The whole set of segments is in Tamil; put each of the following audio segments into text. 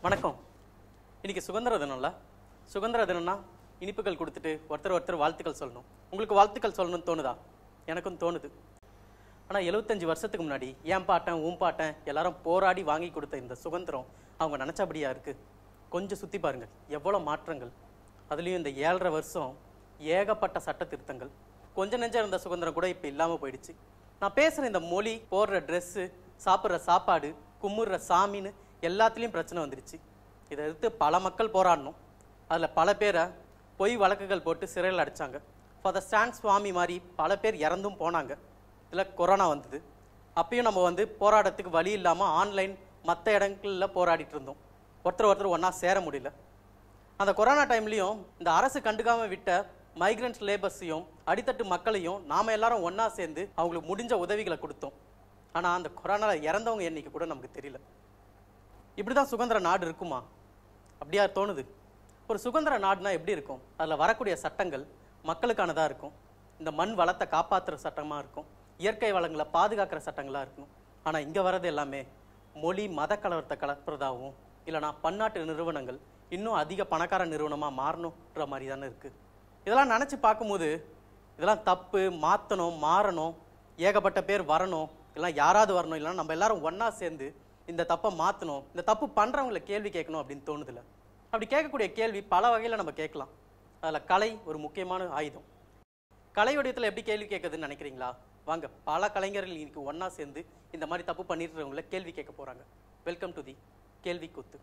வணக்கம் இன்னைக்கு சுதந்திர தினம்ல சுதந்திர தினம்னா இனிப்புகள் கொடுத்துட்டு ஒருத்தர் ஒருத்தர் வாழ்த்துக்கள் சொல்லணும் உங்களுக்கு வாழ்த்துக்கள் சொல்லணும்னு தோணுதா எனக்கும் தோணுது ஆனால் எழுபத்தஞ்சு வருஷத்துக்கு முன்னாடி ஏன் பாட்டன் ஊன் பாட்டன் எல்லாரும் போராடி வாங்கி கொடுத்த இந்த சுதந்திரம் அவங்க நினச்சபடியா இருக்கு கொஞ்சம் சுற்றி பாருங்க எவ்வளோ மாற்றங்கள் அதுலேயும் இந்த ஏழரை வருஷம் ஏகப்பட்ட சட்ட திருத்தங்கள் கொஞ்ச நெஞ்சம் இருந்த சுதந்திரம் கூட இப்போ இல்லாமல் போயிடுச்சு நான் பேசுகிற இந்த மொழி போடுற ட்ரெஸ்ஸு சாப்பிட்ற சாப்பாடு கும்பிட்ற சாமின்னு எல்லாத்துலேயும் பிரச்சனை வந்துடுச்சு இதை எதிர்த்து பல மக்கள் போராடணும் அதில் பல பேரை பொய் வழக்குகள் போட்டு சிறையில் அடைச்சாங்க ஃபார் த ஸ்டாண்ட் சுவாமி மாதிரி பல பேர் இறந்தும் போனாங்க இதில் கொரோனா வந்தது அப்பயும் நம்ம வந்து போராட்டத்துக்கு வழி இல்லாமல் ஆன்லைன் மற்ற இடங்களில் போராடிட்டு இருந்தோம் ஒருத்தர் ஒருத்தர் ஒன்றா சேர முடியல அந்த கொரோனா டைம்லையும் இந்த அரசு கண்டுக்காம விட்ட மைக்ரன்ஸ் லேபர்ஸையும் அடித்தட்டு மக்களையும் நாம எல்லாரும் ஒண்ணா சேர்ந்து அவங்களுக்கு முடிஞ்ச உதவிகளை கொடுத்தோம் ஆனா அந்த கொரோனால இறந்தவங்க எண்ணிக்கை கூட நமக்கு தெரியல இப்படிதான் சுதந்திர நாடு இருக்குமா அப்படியா தோணுது ஒரு சுதந்திர நாடுனா எப்படி இருக்கும் அதுல வரக்கூடிய சட்டங்கள் மக்களுக்கானதா இருக்கும் இந்த மண் வளத்தை காப்பாத்துற சட்டமா இருக்கும் இயற்கை வளங்களை பாதுகாக்கிற சட்டங்களா இருக்கும் ஆனா இங்க வர்றது எல்லாமே மொழி மத கலவரத்தை கலப்புறதாகவும் இல்லைனா பன்னாட்டு நிறுவனங்கள் இன்னும் அதிக பணக்கார நிறுவனமா மாறணுன்ற மாதிரி தானே இருக்கு இதெல்லாம் நினைச்சு பார்க்கும்போது இதெல்லாம் தப்பு மாற்றணும் மாறணும் ஏகப்பட்ட பேர் வரணும் இல்லைனா யாராவது வரணும் இல்லைனா நம்ம எல்லாரும் ஒண்ணா சேர்ந்து இந்த தப்பை மாற்றணும் இந்த தப்பு பண்றவங்கள கேள்வி கேட்கணும் அப்படின்னு தோணுதில்ல அப்படி கேட்கக்கூடிய கேள்வி பல வகையில் நம்ம கேட்கலாம் அதில் கலை ஒரு முக்கியமான ஆயுதம் கலை வடிவத்தில் எப்படி கேள்வி கேட்குதுன்னு நினைக்கிறீங்களா வாங்க பல கலைஞர்கள் இன்னைக்கு ஒண்ணா சேர்ந்து இந்த மாதிரி தப்பு பண்ணிடுறவங்கள கேள்வி கேட்க போறாங்க வெல்கம் டு தி கேள்வி குத்து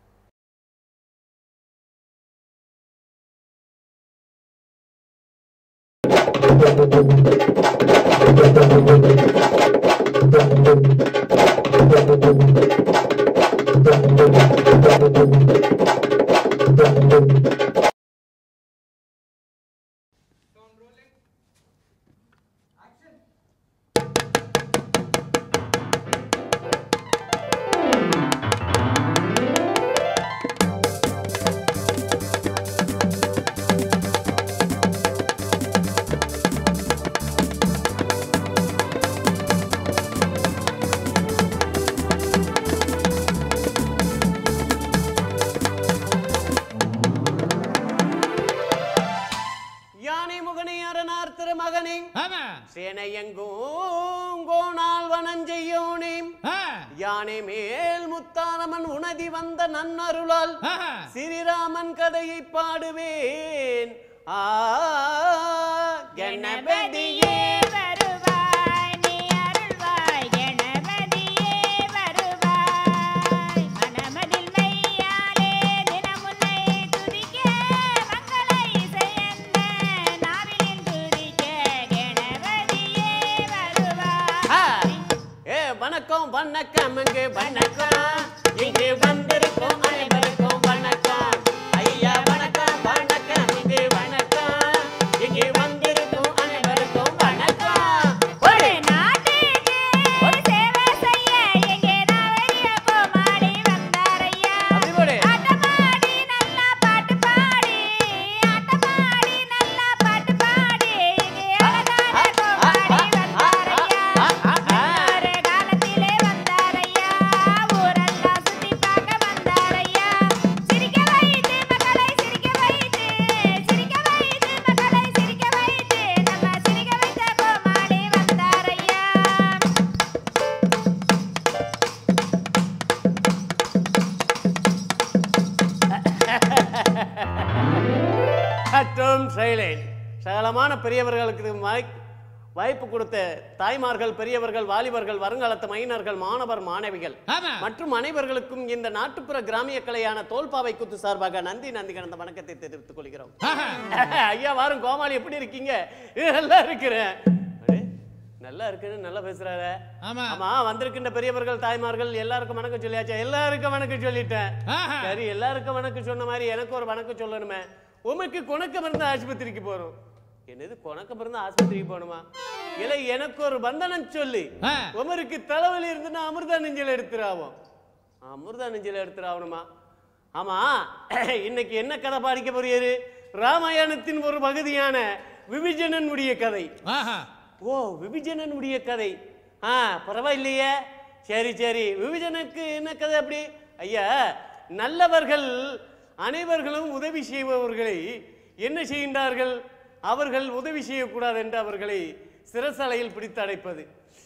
யானை முகனை அரணார் திருமகனே ஆமா சேனையெங்கும் கோணால் வனஞ்செய்யோனே ஆ. யானை மேல் முத்தாரமன் உணதி வந்த நன்னருளால் ஆஹா. ஸ்ரீராமன் கதையை பாடுவேன் ஆ கணபதியே வருவாய் நீ அருள்வாய் கணபதியே வருவாய் மனமதில் மெய்யாலே தினமுன்னை துதிக்க மங்கள இசையென்ன நாவினில் துதிக்க கணபதியே ஆ. வருவாய் ஏ வணக்கம் வணக்கம் இங்கு வணக்கம் இங்கு வந்திருக்கும் அனைவருக்கும் வணக்கம் ஐயா வணக்கம் வணக்கம் இங்கு வணக்கம் இங்கு வந்திருக்கும் அனைவருக்கும் வணக்கம் ஒரு நாட்டுக்கு ஒரு சேவை செய்ய எங்கே நாவரிய கோமாளி வந்தாரையா அப்படி போடு. ஆட்டமாடி நல்லா பாட்டு பாடி ஆட்டமாடி நல்லா பாட்டு பாடி எங்கே அழகான கோமாளி வந்தாரையா ஒரு காலத்திலே வந்தாரையா ஊரெல்லாம் சுத்தி பார்க்க வந்தாரையா சிரிக்க வைத்து மக்களை சிரிக்க வைத்து சிரிக்க வைத்து மக்களை சிரிக்க வைத்து நம்ம சிரிக்க வைத்த கோமாளி வந்தாரையா மற்றும் சைலண்ட் சகலமான பெரியவர்களுக்கு மை- வாய்ப்பு கொடுத்த தாய்மார்கள் பெரியவர்கள் வாலிபர்கள் வருங்காலத்து மைனர்கள் மாணவர் மாணவிகள் ஆமா. மற்றும் அனைவர்களுக்கும் இந்த நாட்டுப்புற கிராமிய கலையான தோல்பாவை குத்து சார்பாக நந்தி நந்தி கடந்த வணக்கத்தை தெரிவித்துக் கொள்கிறோம் ஆஹா. ஐயா வாரும் கோமாளி எப்படி இருக்கீங்க நல்லா இருக்கிறேன் அடே, நல்லா இருக்குன்னு நல்லா பேசுறாரு ஆமா. ஆமா வந்திருக்கின்ற பெரியவர்கள் தாய்மார்கள் எல்லாருக்கும் வணக்கம் சொல்லியாச்சா எல்லாருக்கும் வணக்கம் சொல்லிட்டேன் ஆஹா. சரி எல்லாருக்கும் வணக்கம் சொன்ன மாதிரி எனக்கு ஒரு வணக்கம் சொல்லணுமே உமக்கு குணக்கம் இருந்து ஆஸ்பத்திரிக்கு போறோம் என்னது குணக்கம் இருந்து ஆஸ்பத்திரிக்கு போகணுமா இல்லை எனக்கு ஒரு பந்தனம் சொல்லி ஆ. உமருக்கு தலைவலி இருந்துன்னா அமிர்தா நெஞ்சில் எடுத்துறாவோம் அமிர்தா நெஞ்சில் எடுத்துறாவணுமா ஆமா இன்னைக்கு என்ன கதை பாடிக்க போறீரு ராமாயணத்தின் ஒரு பகுதியான விபிஜனனுடைய கதை ஆஹா. ஓ விபிஜனனுடைய கதை ஆ பரவாயில்லையே சரி சரி விபிஜனுக்கு என்ன கதை அப்படி ஐயா நல்லவர்கள் அனைவர்களும் உதவி செய்பவர்களை என்ன செய்கின்றார்கள் அவர்கள் உதவி செய்யக்கூடாது என்று அவர்களை சிறைசாலையில் பிடித்து அடைப்பது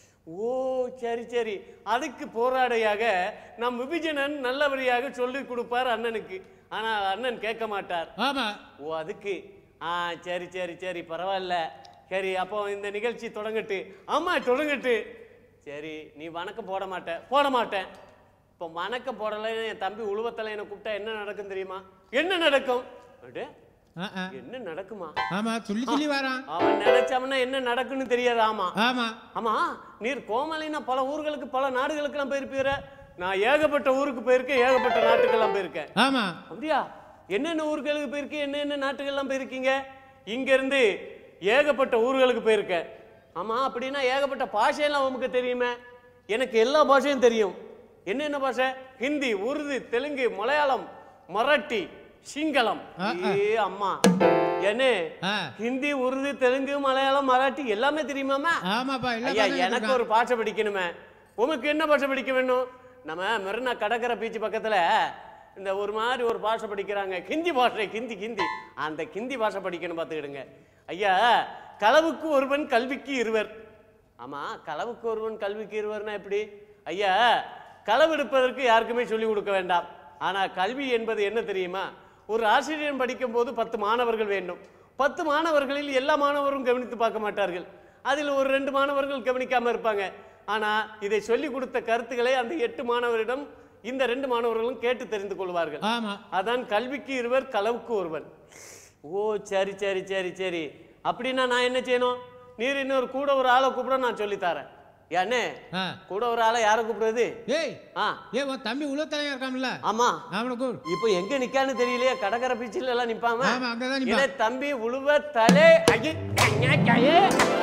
ஓ சரி சரி அதுக்கு போராடையாக நம் விபிஜனன் நல்லவழியாக சொல்லிக் கொடுப்பார் அண்ணனுக்கு ஆனால் அண்ணன் கேட்க மாட்டார் ஆமா ஓ அதுக்கு ஆ சரி சரி சரி பரவாயில்ல சரி அப்போ இந்த நிகழ்ச்சி தொடங்கட்டு ஆமா தொடங்கட்டு சரி நீ வணக்கம் போட மாட்ட போட மாட்டேன் இப்போ வணக்கம் போடலை என் தம்பி உழுவத்தலை என்னை கூப்பிட்டா என்ன நடக்கும் தெரியுமா என்ன நடக்கும் அடே, ஆ, ஆ. என்ன நடக்குமா ஆமா சொல்லி சொல்லி வரான் அவன் நினைச்சவனா என்ன நடக்குன்னு தெரியாது ஆமா ஆமா ஆமா நீர் கோமலினா பல ஊர்களுக்கு பல நாடுகளுக்கெல்லாம் போயிருப்பீர நான் ஏகப்பட்ட ஊருக்கு போயிருக்கேன் ஏகப்பட்ட நாட்டுக்கெல்லாம் போயிருக்கேன் ஆமா அப்படியா என்னென்ன ஊர்களுக்கு போயிருக்கீங்க என்னென்ன நாட்டுக்கெல்லாம் போயிருக்கீங்க இங்க இருந்து ஏகப்பட்ட ஊர்களுக்கு போயிருக்கேன் ஆமா அப்படின்னா ஏகப்பட்ட பாஷையெல்லாம் உமக்கு தெரியுமே எனக்கு எல்லா பாஷையும் தெரியும் என்னென்ன பாஷை ஹிந்தி உருது தெலுங்கு மலையாளம் மராட்டி சிங்களம் ஏ அம்மா என்ன ஆ. ஹிந்தி உருது தெலுங்கு மலையாளம் மராட்டி எல்லாமே தெரியுமாமா ஆமாப்பா எல்லா ஐயா பாஷையும் எனக்கு ஒரு பாஷை படிக்கணுமே உமக்கு என்ன பாஷை படிக்க வேணும் நம்ம மெரினா கடற்கரை பீச் பக்கத்துல இந்த ஒரு மாதிரி ஒரு பாஷை படிக்கிறாங்க ஹிந்தி பாஷை ஹிந்தி ஹிந்தி அந்த ஹிந்தி பாஷை படிக்கணும் பார்த்துக்கிடுங்க ஐயா களவுக்கு ஒருவன் கல்விக்கு இருவர் ஆமா களவுக்கு ஒருவன் கல்விக்கு இருவர்னா எப்படி ஐயா களவு எடுப்பதற்கு யாருக்குமே சொல்லிக் கொடுக்க வேண்டாம் ஆனா கல்வி என்பது என்ன தெரியுமா ஒரு ஆசிரியர் படிக்கும் போது பத்து மாணவர்கள் வேண்டும் பத்து மாணவர்களில் எல்லா மாணவரும் கவனித்து பார்க்க மாட்டார்கள் அதில் ஒரு ரெண்டு மாணவர்கள் கவனிக்காம இருப்பாங்க ஆனா இதை சொல்லிக் கொடுத்த கருத்துக்களை அந்த எட்டு மாணவரிடம் இந்த ரெண்டு மாணவர்களும் கேட்டு தெரிந்து கொள்வார்கள் ஆமா அதான் கல்விக்கு இருவர் களவுக்கு ஒருவன் ஓ சரி சரி சரி சரி அப்படின்னா நான் என்ன செய்யணும் நீர் இன்னொரு கூட ஒரு ஆளை கூப்பிட நான் சொல்லித்தரேன் ஏன்னே ஆ. கூட ஒரு ஆளை யாரை கூப்பிடுறது ஏய் ஆ ஏ உன் தம்பி உலகத்தலையா இருக்கான்ல ஆமா அவனை கூடு இப்போ எங்க நிக்கான்னு தெரியலையே கடற்கரை பீச்சில் எல்லாம் நிப்பாம ஆமா, அங்கதான் நிப்பான். இதை தம்பி உழுவ தலை அகி கண்ணா கயே.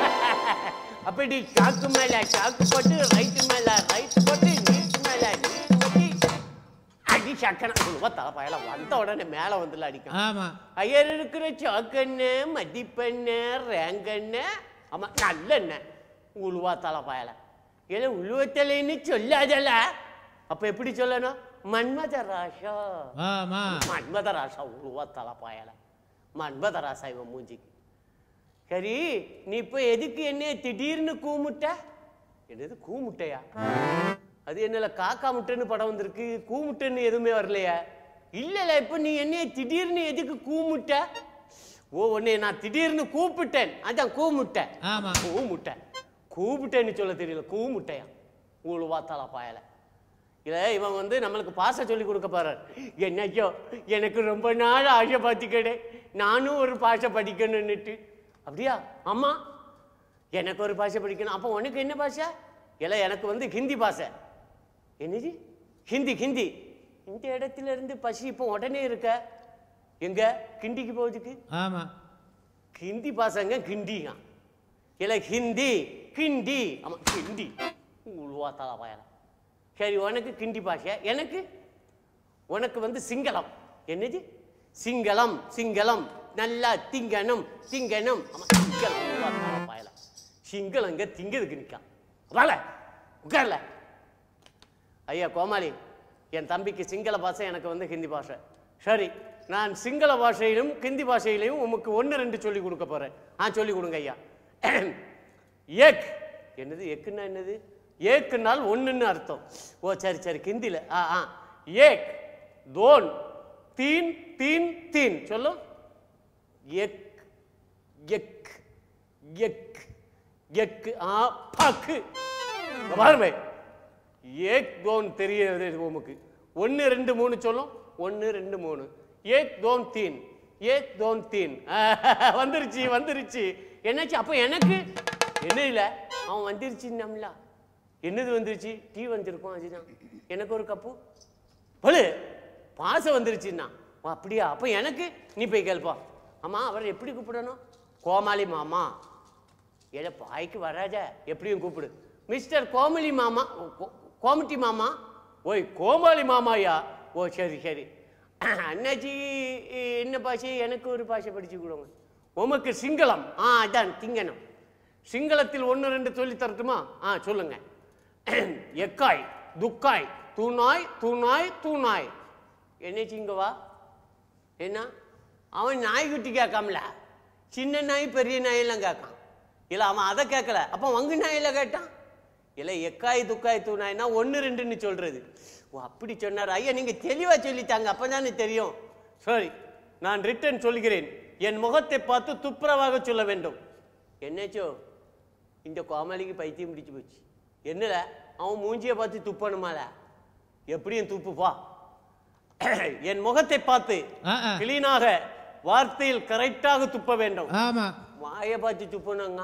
அப்படி சாக்கு மேல சாக்கு போட்டு ரைட்டு மேல ரைட் போட்டு நீட்டு மேல நீட் போட்டு அடி சக்கன உழுவ தலை பயல வந்த உடனே மேல வந்துல அடிக்கும் ஆமா ஐயர் இருக்கிற சாக்கண்ணு மதிப்பெண்ணு ரேங்கண்ணு ஆமா நல்லெண்ணெய் உழுவா தலை பயல ஏன்னா உழுவத்தலைன்னு சொல்லாதல அப்ப எப்படி சொல்லணும் மன்மத ராசா ஆமா மன்மத ராசா உருவா தலைப்பாயல மன்மத ராசா இவன் மூஞ்சிக்கு சரி நீ இப்போ எதுக்கு என்னைய திடீர்னு கூமுட்ட என்னது கூமுட்டையா அது என்னல காக்கா முட்டைன்னு படம் வந்திருக்கு கூமுட்டைன்னு எதுவுமே வரலையா இல்லல இப்போ நீ என்னைய திடீர்னு எதுக்கு கூமுட்ட ஓ உன்னை நான் திடீர்னு கூப்பிட்டேன் அதான் கூமுட்டை ஆமா கூமுட்டை கூப்பிட்டேன்னு சொல்ல தெரியல கூமுட்டையா உழுவா தலை பாயலை இல்லை இவன் வந்து நம்மளுக்கு பாச சொல்லி கொடுக்க போறார் என்னையோ எனக்கு ரொம்ப நாள் ஆசை பார்த்துக்கடே நானும் ஒரு பாஷை படிக்கணும்னுட்டு அப்படியா அம்மா எனக்கு ஒரு பாஷை படிக்கணும் அப்போ உனக்கு என்ன பாஷை இல்லை எனக்கு வந்து ஹிந்தி பாஷை என்னது ஹிந்தி ஹிந்தி இந்த இடத்துல இருந்து பசி இப்போ உடனே இருக்க எங்க கிண்டிக்கு போகுதுக்கு ஆமா ஹிந்தி பாசங்க கிண்டிங்க இல்லை ஹிந்தி கிண்டி ஆமா கிண்டி உழுவா தலா பயல சரி உனக்கு கிண்டி பாஷை எனக்கு உனக்கு வந்து சிங்களம் என்னது சிங்களம் சிங்களம் நல்லா திங்கணும் திங்கணும் ஆமா சிங்களம் உழுவா தலா பயல சிங்களம் இங்க திங்கிறதுக்கு நிற்கான் வாழ உட்கார்ல ஐயா கோமாளி என் தம்பிக்கு சிங்கள பாஷை எனக்கு வந்து ஹிந்தி பாஷை சரி நான் சிங்கள பாஷையிலும் ஹிந்தி பாஷையிலையும் உமக்கு ஒன்று ரெண்டு சொல்லி கொடுக்க போறேன் ஆ சொல்லி கொடுங்க ஐயா ஏக் என்னது எக்குன்னா என்னது ஏக்குனால் ஒன்றுன்னு அர்த்தம் ஓ சரி சரி ஹிந்தியில் ஆ ஆ ஏக் தோன் தீன் தீன் தீன் சொல்லும் எக் எக் எக் எக் ஆ பக்கு இங்க பாருமே ஏக் தோன் தெரியாது உமக்கு ஒன்று ரெண்டு மூணு சொல்லும் ஒன்று ரெண்டு மூணு ஏக் தோன் தீன் ஏக் தோன் தீன் வந்துருச்சு வந்துருச்சு என்னாச்சு அப்போ எனக்கு என்ன இல்லை அவன் வந்துருச்சுன்னம்ல என்னது வந்துருச்சு டீ வந்திருக்கும் அதுதான் எனக்கு ஒரு கப்பு பழு பாசம் வந்துருச்சுன்னா ஓ, அப்படியா அப்போ எனக்கு நீ போய் கேள்ப்பா ஆமா அவர் எப்படி கூப்பிடணும் கோமாளி மாமா ஏடா பாய்க்கு வராத எப்படியும் கூப்பிடு மிஸ்டர் கோமலி மாமா ஓ, கோ- கோமட்டி மாமா ஓய் கோமாளி மாமாயா ஓ சரி சரி அண்ணாச்சி என்ன பாஷை எனக்கு ஒரு பாஷை படிச்சு கொடுங்க உமக்கு சிங்களம் ஆ அதான் திங்கணும் சிங்களத்தில் ஒன்று ரெண்டு சொல்லி தரட்டுமா ஆ சொல்லுங்க எக்காய் துக்காய் தூணாய் தூணாய் தூணாய் என்னச்சு இங்க வா என்ன அவன் நாய்க்குட்டி கேட்காமல சின்ன நாய் பெரிய நாயெல்லாம் கேட்கான் இல்லை அவன் அதை கேட்கல அப்போ வங்கு நாயில கேட்டான் இல்லை எக்காய் துக்காய் தூணாய்னா ஒன்று ரெண்டுன்னு சொல்றது ஓ அப்படி சொன்னார் ஐயா நீங்கள் தெளிவாக சொல்லித்தாங்க அப்போ தானே தெரியும் சரி நான் ரிட்டன் சொல்கிறேன் என் முகத்தை பார்த்து துப்புரவாக சொல்ல வேண்டும் என்னச்சோ இந்த கோமாளிக்கு பைத்தியம் பிடிச்சு போச்சு என்னல அவன் மூஞ்சியை பார்த்து துப்பணுமால எப்படியும் துப்புப்பா என் முகத்தை பார்த்து ஆ, ஆ. கிளீனாக வார்த்தையில் கரெக்டாக துப்ப வேண்டும் ஆமா வாயை பார்த்து துப்பணுங்க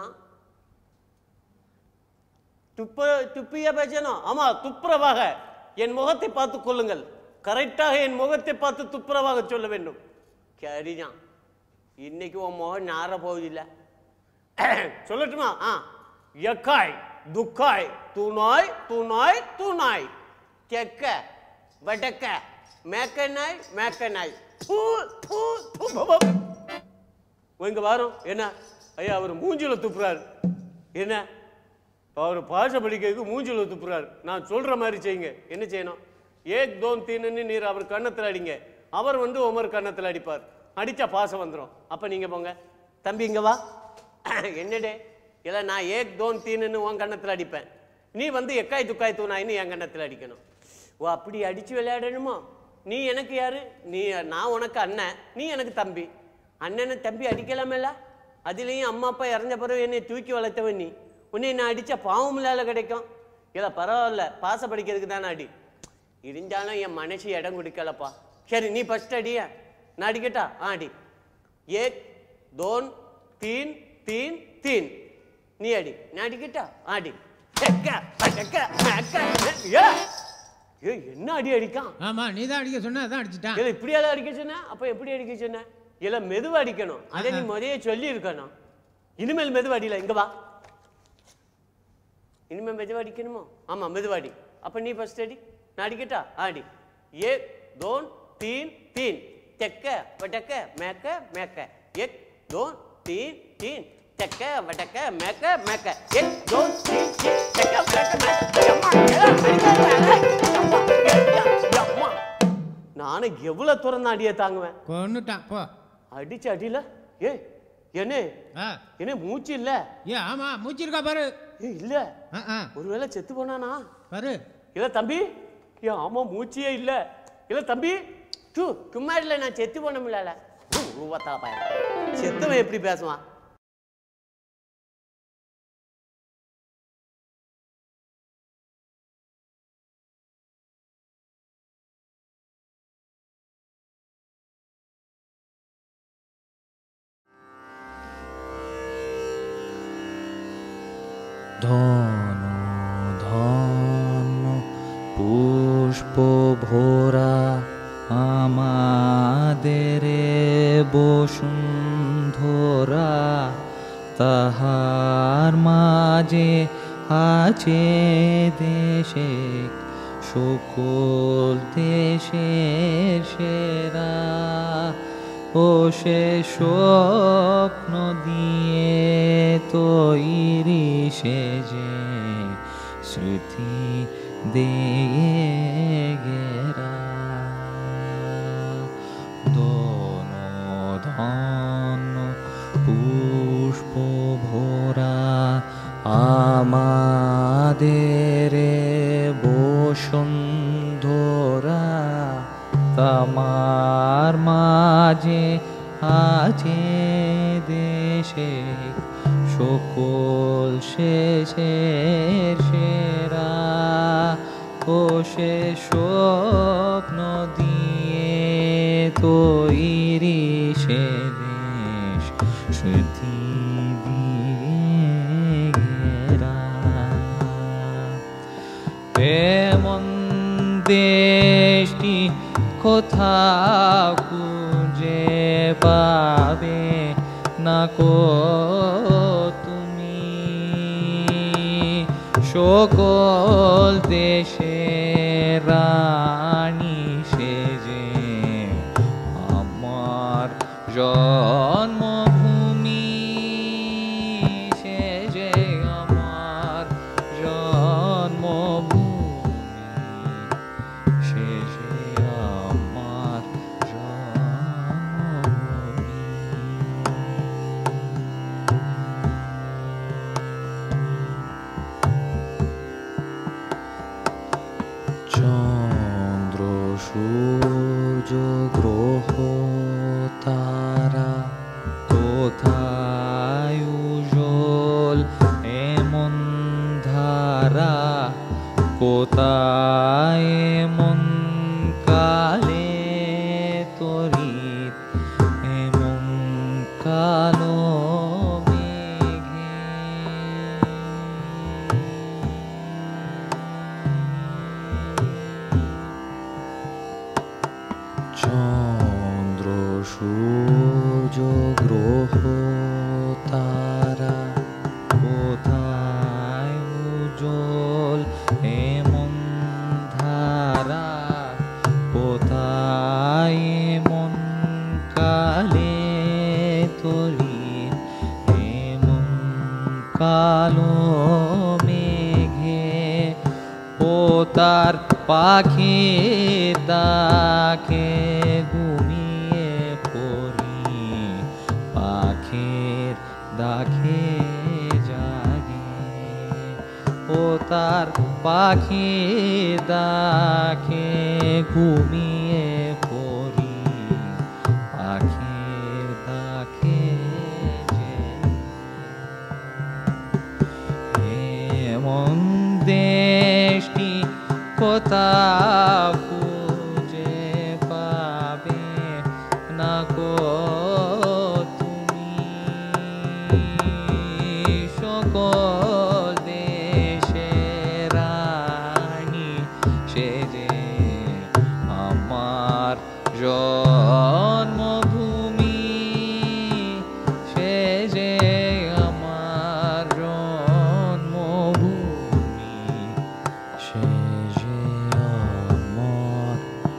துப்ப துப்பிய பேசணும் ஆமா துப்புரவாக என் முகத்தை பார்த்து கொள்ளுங்கள் கரெக்டாக என் முகத்தை பார்த்து துப்புரவாக சொல்ல வேண்டும் சரிதான் இன்னைக்கு உன் முகம் நார போவதில்லை சொல்லட்டுமா ஆ எக்காய் துக்காய் தூணாய் தூணாய் தூணாய் தெக்க வடக்க மேக்க நாய் மேக்க நாய் தூ தூ தூ பப. இங்க வரும் என்ன ஐயா அவர் மூஞ்சில துப்புறாரு என்ன அவர் பாஷை படிக்கிறதுக்கு மூஞ்சில துப்புறாரு நான் சொல்ற மாதிரி செய்யுங்க என்ன செய்யணும் ஏக் தோன் தீனுன்னு நீர் அவர் கன்னத்தில் அடிங்க அவர் வந்து உமர் கன்னத்தில் அடிப்பார் அடிச்சா பாசம் வந்துடும் அப்ப நீங்க போங்க தம்பி இங்க வா என்னடே இல்லை நான் ஏக் தோன் தீனுன்னு உன் கன்னத்தில் அடிப்பேன் நீ வந்து எக்காய் துக்காய் தூணாயின்னு என் கன்னத்தில் அடிக்கணும் ஓ அப்படி அடிச்சு விளையாடணுமோ நீ எனக்கு யாரு நீ நான் உனக்கு அண்ணன் நீ எனக்கு தம்பி அண்ணனை தம்பி அடிக்கலாமல்ல அதுலேயும் அம்மா அப்பா இறந்த பிறகு என்னை தூக்கி வளர்த்தவன் நீ உன்னை நான் அடித்தா பாவம் இல்லாத கிடைக்கும் இல்லை பரவாயில்ல பாச படிக்கிறதுக்கு தானே அடி இருந்தாலும் என் மனசு இடம் கொடுக்கலப்பா சரி நீ ஃபஸ்ட் அடியா நான் அடிக்கட்டா ஆ அடி ஏக் தோன் தீன் தீன் தீன் நீ அடி நான் அடிக்கட்டா ஆ அடி செக்க, படக்க, மேக்க, மே- ஏ ஏய், என்ன அடி அடிக்கான் ஆமா நீ தான் அடிக்க சொன்ன அதான் அடிச்சிட்டான் இல்ல இப்படியால அடிக்க சொன்ன அப்ப எப்படி அடிக்க சொன்ன இல்ல மெதுவா அடிக்கணும் அதை நீ முறையே சொல்லி இருக்கணும் இனிமேல் மெதுவா அடியில இங்க வா இனிமேல் மெதுவா அடிக்கணுமோ ஆமா மெதுவா அடி அப்ப நீ ஃபர்ஸ்ட் அடி நான் அடிக்கட்டா ஆ, அடி ஏ தோன் தீன் தீன் தெக்க வடக்க மேக்க மேக்க எக் தோன் தீன் தீன் தெக்க வடக்க மேக்க மேக்க எக் தோன் தீன் தீன் தெக்க வடக்க மேக்க அம்மா, எல்லாம் அடிக்காத. அம்மா, ஏய், அம்மா. நானும் எவ்வளவு துறந்த அடியை தாங்குவேன் கொன்னுட்டான் போ அடிச்ச அடியில ஏ என்ன ஆ என்ன மூச்சு இல்ல ஏ ஆமா மூச்சு இருக்கா பாரு ஏ இல்ல ஆ ஆ ஒருவேளை செத்து போனானா பாரு இல்ல தம்பி ஏன் ஆமா மூச்சியே இல்ல இல்ல தம்பி டூ கும்மாடில நான் செத்து போன முடியல ரூபத்தா பையன் செத்தவன் எப்படி பேசுவான் ধন ধন পুষ্প ভরা আমাদের বসুন্ধরা তাহার মাঝে আছে দেশে সকল দেশের সেরা ও সে স্বপ্ন দিয়ে তৈরি সেজে স্মৃতি দিয়ে গেরা দন ধন পুষ্প ভরা আমাদের বসুন্ধরা তামার মাঝে আছে দেশে সকল শেষের সেরা ও সে স্বপ্ন দিয়ে তৈরি সে দেশ স্মৃতি দিয়ে ঘেরা এমন দেশটি কোথাও খুঁজে পাবে না কো তুমি সকল দেশের রানী সেজে আমার জন্মভূমি সেজে আমার জন্মভূমি শেষে আমার তারা কোথায় উজ্জ্বল এমন ধারা কোথায় এমন কালে তরিত এমন কালো চন্দ্র সূর্য গ্রহ তারা কোথায় উজ্জ্বল এমন ধারা কোথায় এমন কালে তরি এমন কালো মেঘে ও তার পাখি তাকে ঘুমিয়ে পড়ি পাখির দাখে জাগে ও তার পাখি দাখে ঘুমিয়ে পড়ি পাখির দাখে এমন দেশটি কোথাও খুঁজে পাবে না কো তুমি সকল দেশের রানী সে যে আমার জন্মভূমি সে যে আমার জন্মভূমি সে যে আমার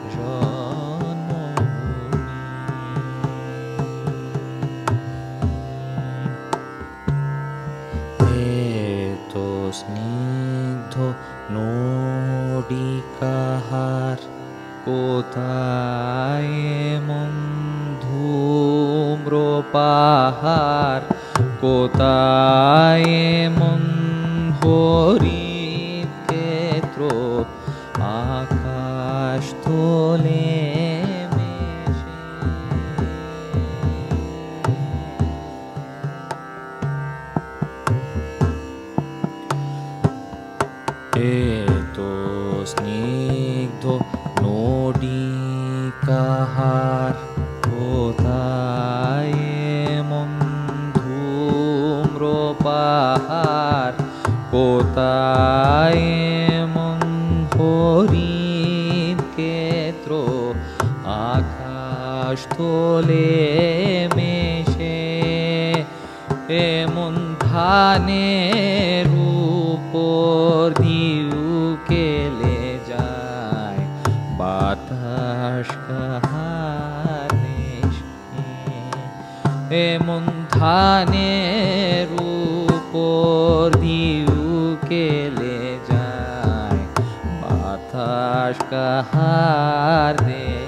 জন্মভূমি এতো স্নিগ্ধ নডিকাহার কোথায় এমন ধূম্র পাহাড় কোথায় এমন হরিত ক্ষেত্র আকাশ তোলে মেশে এতো স্নিগ্ধ নডিকাহার কোথায় এমন ধূম্র পাহাড় কোথায় এমন হরিণ ক্ষেত্র আকাশ তোলে মেশে এমন ধানের উপর দিউ কেলে যায় বাতাস কাহার দেশে এমন ধানের উপর দিউ কেলে যায় বাতাস কাহার দেশ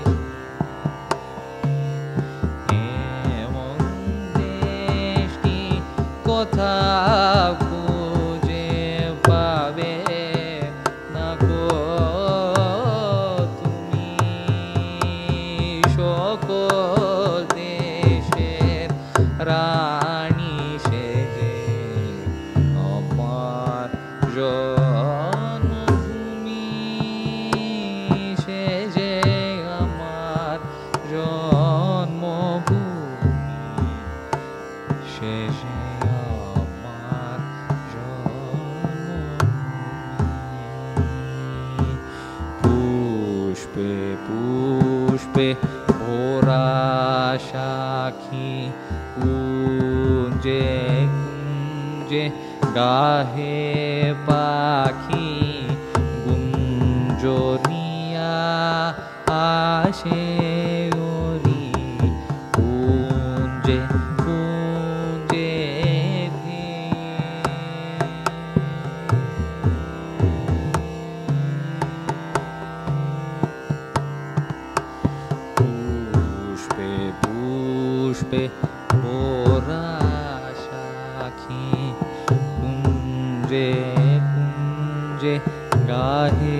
এমন দেশটি কোথাও খুঁজে পাবে না গো তুমি সকল দেশের রানী সেজে আমার জন্মভূমি সেজে আমার জন্মভূমি শেষে আমার জন্মভূমি পুষ্পে পুষ্পে ভরা সাখী কুঞ্জে কুঞ্জে গাহে পাখি গুঞ্জরিয়া আসে ওরি কুঞ্জে কুঞ্জে পুষ্পে পুষ্পে মোরা সাখী কুঞ্জে কুঞ্জে গাহে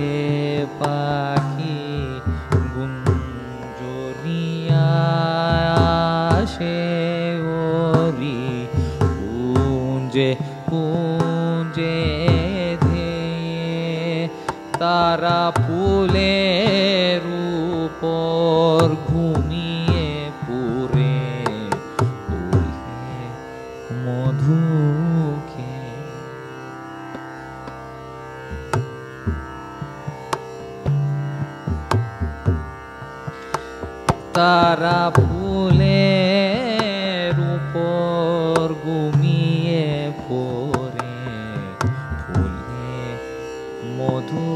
পাখি গুঞ্জরিয়া আসে কুঞ্জে কুঞ্জে ধেয়ে তারা ফুলের উপর ঘুমিয়ে পুরে উড়ে মধুকে তারা ফুলের উপর ঘুমিয়ে পড়ে ফুলে মধু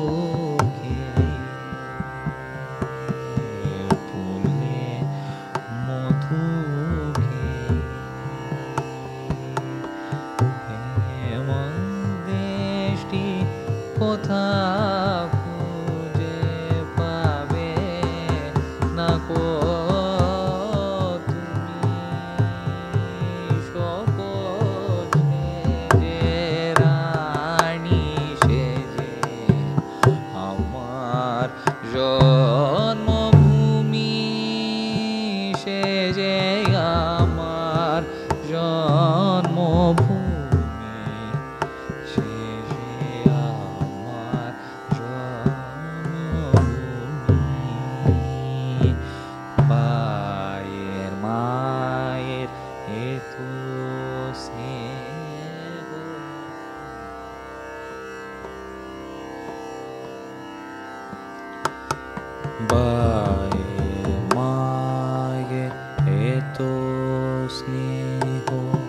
খেয়ে, ফুলে মধু খেয়ে, এমন দেশটি কোথা খুঁজে পাবে না কো তুমি সকল সেজে রানী সেজে আমার জন্মভূমি সেজে আমার জন্মভূমি শেষে আমার জন্মভূমি পায়ের মায়ের হেতু স্নেহ বায়ে মায়ে এত স্নেহ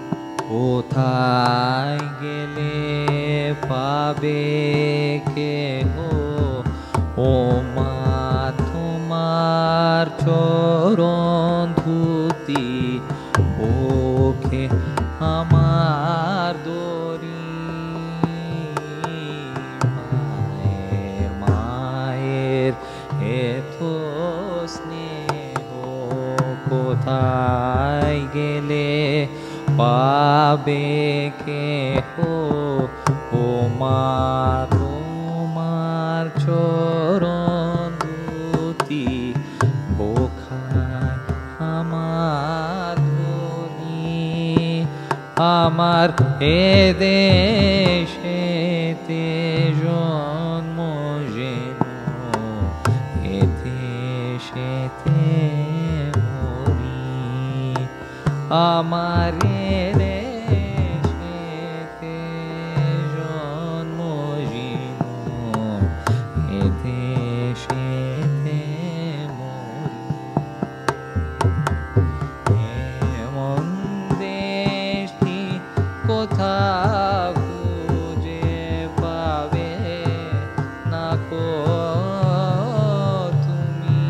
কোথায় গেলে পাবে কেহ ও মা তোমার চরণ ধুতি ওখে আমার দরি মায়ের মায়ের এত স্নেহ কোথায় গেলে পাবে কেহ ও মা তোমার চরণ দুতি বোখায় আমার ধনি আমার এ দেশেতে জন্ম যেন এ দেশেতে মরি আমার এ দেশেতে জন্ম যেন এ দেশেতে মরি এমন দেশটি কোথা খুঁজে পাবে না কো তুমি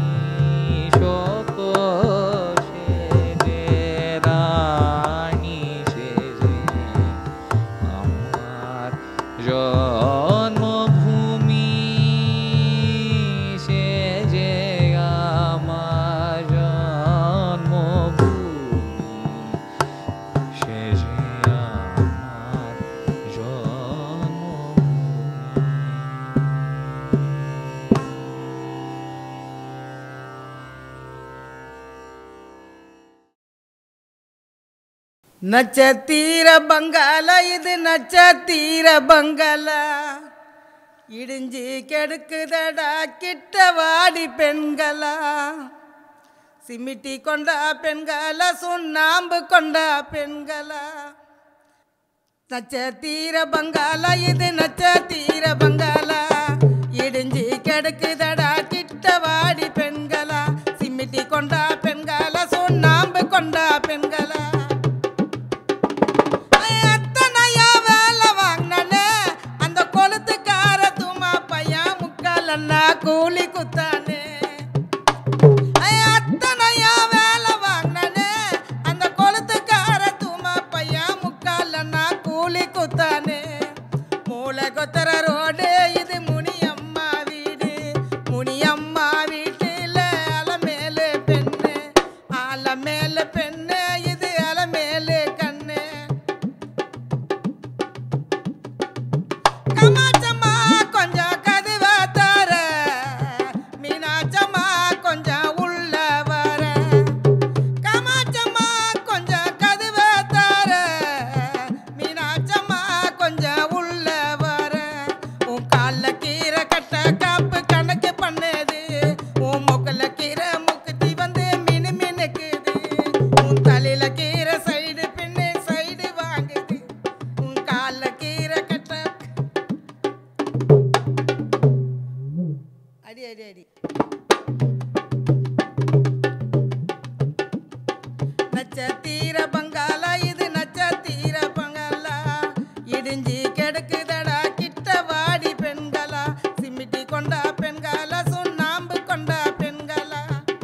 সকল সেজে রানী সেজে আমার জন্মভূমি সেজে আমার জন্মভূমি সেজে আমার জন্মভূমি நட்சத்திர பங்கள இது நட்சத்திர பங்கள இடிஞ்சி கெடுக்குதடா கிட்ட வாடி பெண்களா சிமிட்டி கொண்டா பெண்களா சுண்ணாம்பு கொண்டா பெண்களா நட்சத்திர பங்கள இது நட்சத்திர பங்கள இடிஞ்சி கெடுக்குதடா கிட்ட வாடி பெண்களா சிமிட்டி கொண்டா பெண்களா சுண்ணாம்பு கொண்டா பெண்களா எத்தனையா வேலை வாங்கினே அந்த கொளுத்துக்கார துமா பையன் முக்கால் அண்ணா கூலி குத்தானே அத்தனையா வேலை வாங்கினே அந்த கொளுத்துக்கார துமா பையன் முக்கால் அண்ணா கூலி குத்தானே மூளை கொத்தர ரோடு இது முனியம்மா வீடு முனியம்மா வீட்டில் அலமேலு பெண்ணு அலமேலு பெண்ணு இது அலமேலு கண்ணு கமாச்சம்மா கொஞ்சம் கதுவ தர நட்சத்திர பங்காளா இது நட்சத்திர பங்காளா இடிஞ்சி கிடக்குதடா கிட்ட வாடி பெண்களா சிமிட்டி கொண்டா பெண்களா சுண்ணாம்பு கொண்டா பெண்களா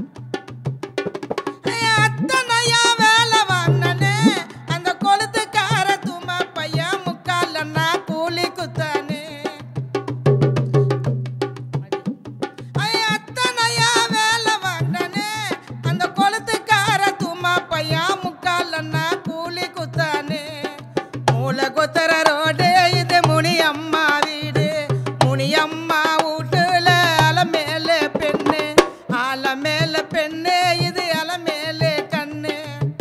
அத்தனையா வேலை வாங்கினே அந்த கொளுத்துக்கார தும்மா பையன் முக்காலன்னா கூலி குத்தானே ஐய, அத்தனையா வேலை வாங்கினே அந்த கொளுத்துக்கார தும்மா பையன் முக்காலன்னா கூலி குத்தானே மூளை கொத்தர ரோடு இது முனியம்மா வீடு முனியம்மா வீட்டுல அல மேல பெண்ணு அல மேல பெண்ணு இது அல மேல கண்ணு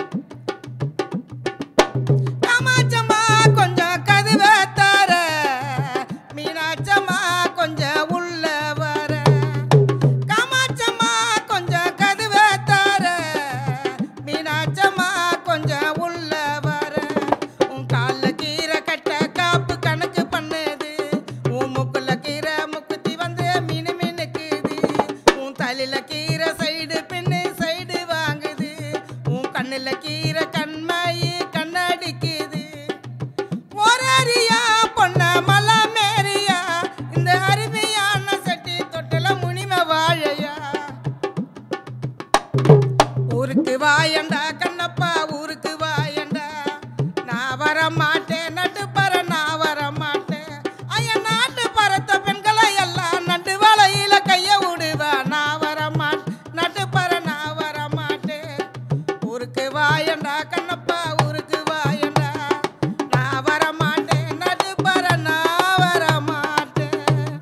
காமாட்சம்மா கொஞ்சம் கதுவை தர மீனாட்சம்மா கொஞ்சம் உள்ள வர காமாட்சம்மா கொஞ்சம் கதுவை தர மீனாட்சம்மா கொஞ்சம் உள்ள வர உன் காலில் கீரை கட்ட காப்பு கணக்கு பண்ணுது உன் முக்குல கீரை முக்குத்தி வந்து மினு மினுக்குது உன் தலையில கீரை சைடு பின்னு சைடு வாங்குது உன் கண்ணுல கீரை கண்மாயி கண்ணடிக்குது ஒரறியா பொண்ண மலை மேரியா இந்த அருமையான சட்டி தொட்டில முனிம வாழையா ஊருக்கு வாயண்டா கண்ணப்பா ஊருக்கு வாயண்டா நான் வர மாட்டேன் நட்டு பற நான் வர மாட்டேன் ஐயா நாட்டு பறத்த பெண்களை எல்லாம் நட்டு வலையில கைய விடுவா நான் வர மாட்டேன் நட்டு பற நான் வர மாட்டேன் ஊருக்கு வாயண்டா கண்ணப்பா ஊருக்கு வாயண்டா நான் வர மாட்டேன் நட்டு பற நான் வர மாட்டேன்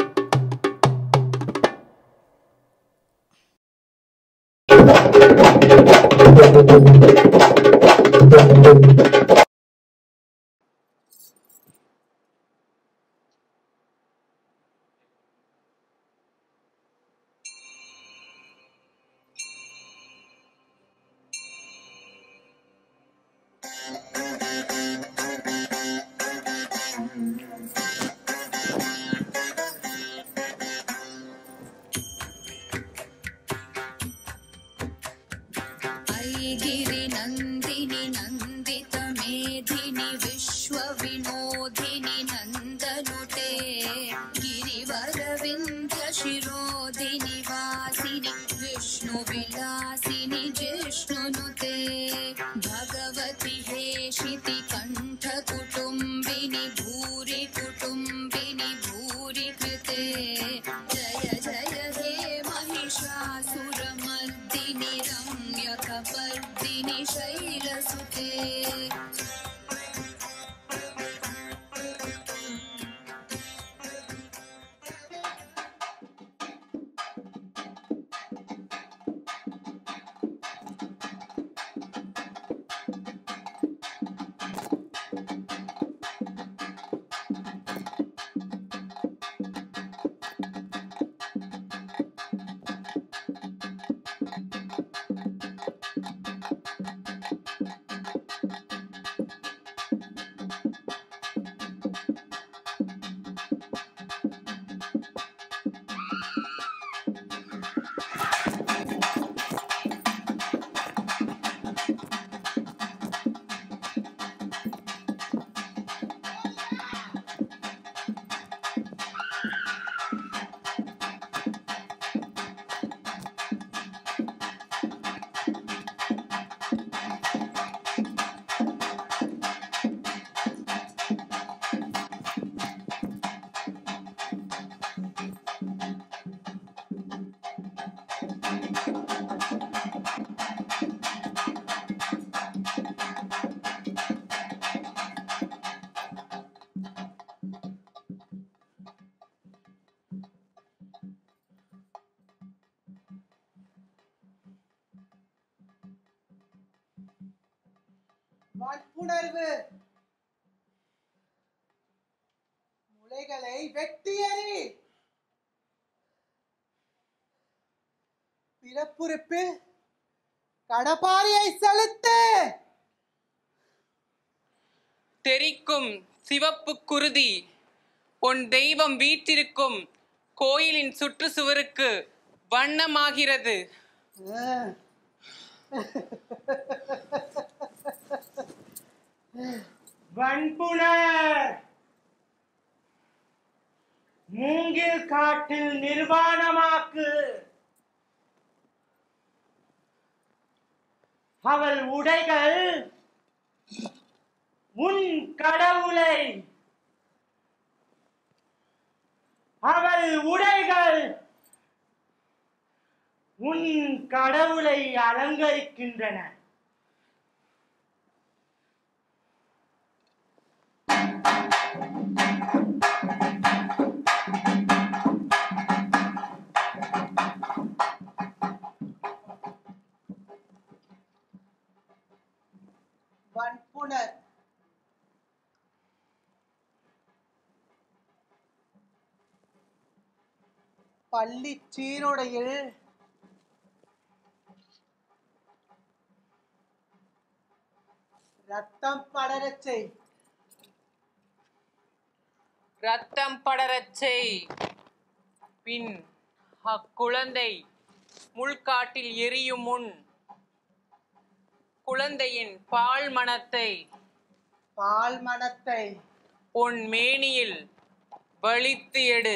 ऐगिरि नन्दिनि नन्दित मेधिनि विश्वविनोदिनि नन्दनुते गिरिवरविन्द्य शिरोधिनि वासिनि विष्णुविलासिनि जिष्णुनुते भगवति हेशिति कण्ठकुटुम्बिनि भूरि कुटुम्बिनि भूरि कृते जय जय हे महिषासुरमर्दिनि रम्यकपर्दिनि शैलसुते வன்புணர்வு முளைகளை வெட்டி எறி பிறப்புறுப்பில் கடப்பாரியை செலுத்து தெரிக்கும் சிவப்பு குருதி உன் தெய்வம் வீற்றிருக்கும் கோயிலின் சுற்றுச்சுவருக்கு வண்ணமாகிறது வன்புணர் மூங்கில் காட்டில் நிர்வாணமாக்கு அவள் உடைகள் உன் கடவுளை அவள் உடைகள் உன் கடவுளை அலங்கரிக்கின்றன வன்புணர் பள்ளி சீருடையில் ரத்தம் படரச் செய் ரத்தம் படரச் செய் பின் அக்குழந்தை முள்காட்டில் எரியும் முன் குழந்தையின் பால் மணத்தை பால் மணத்தை உன் மேனியில் வலித்து எடு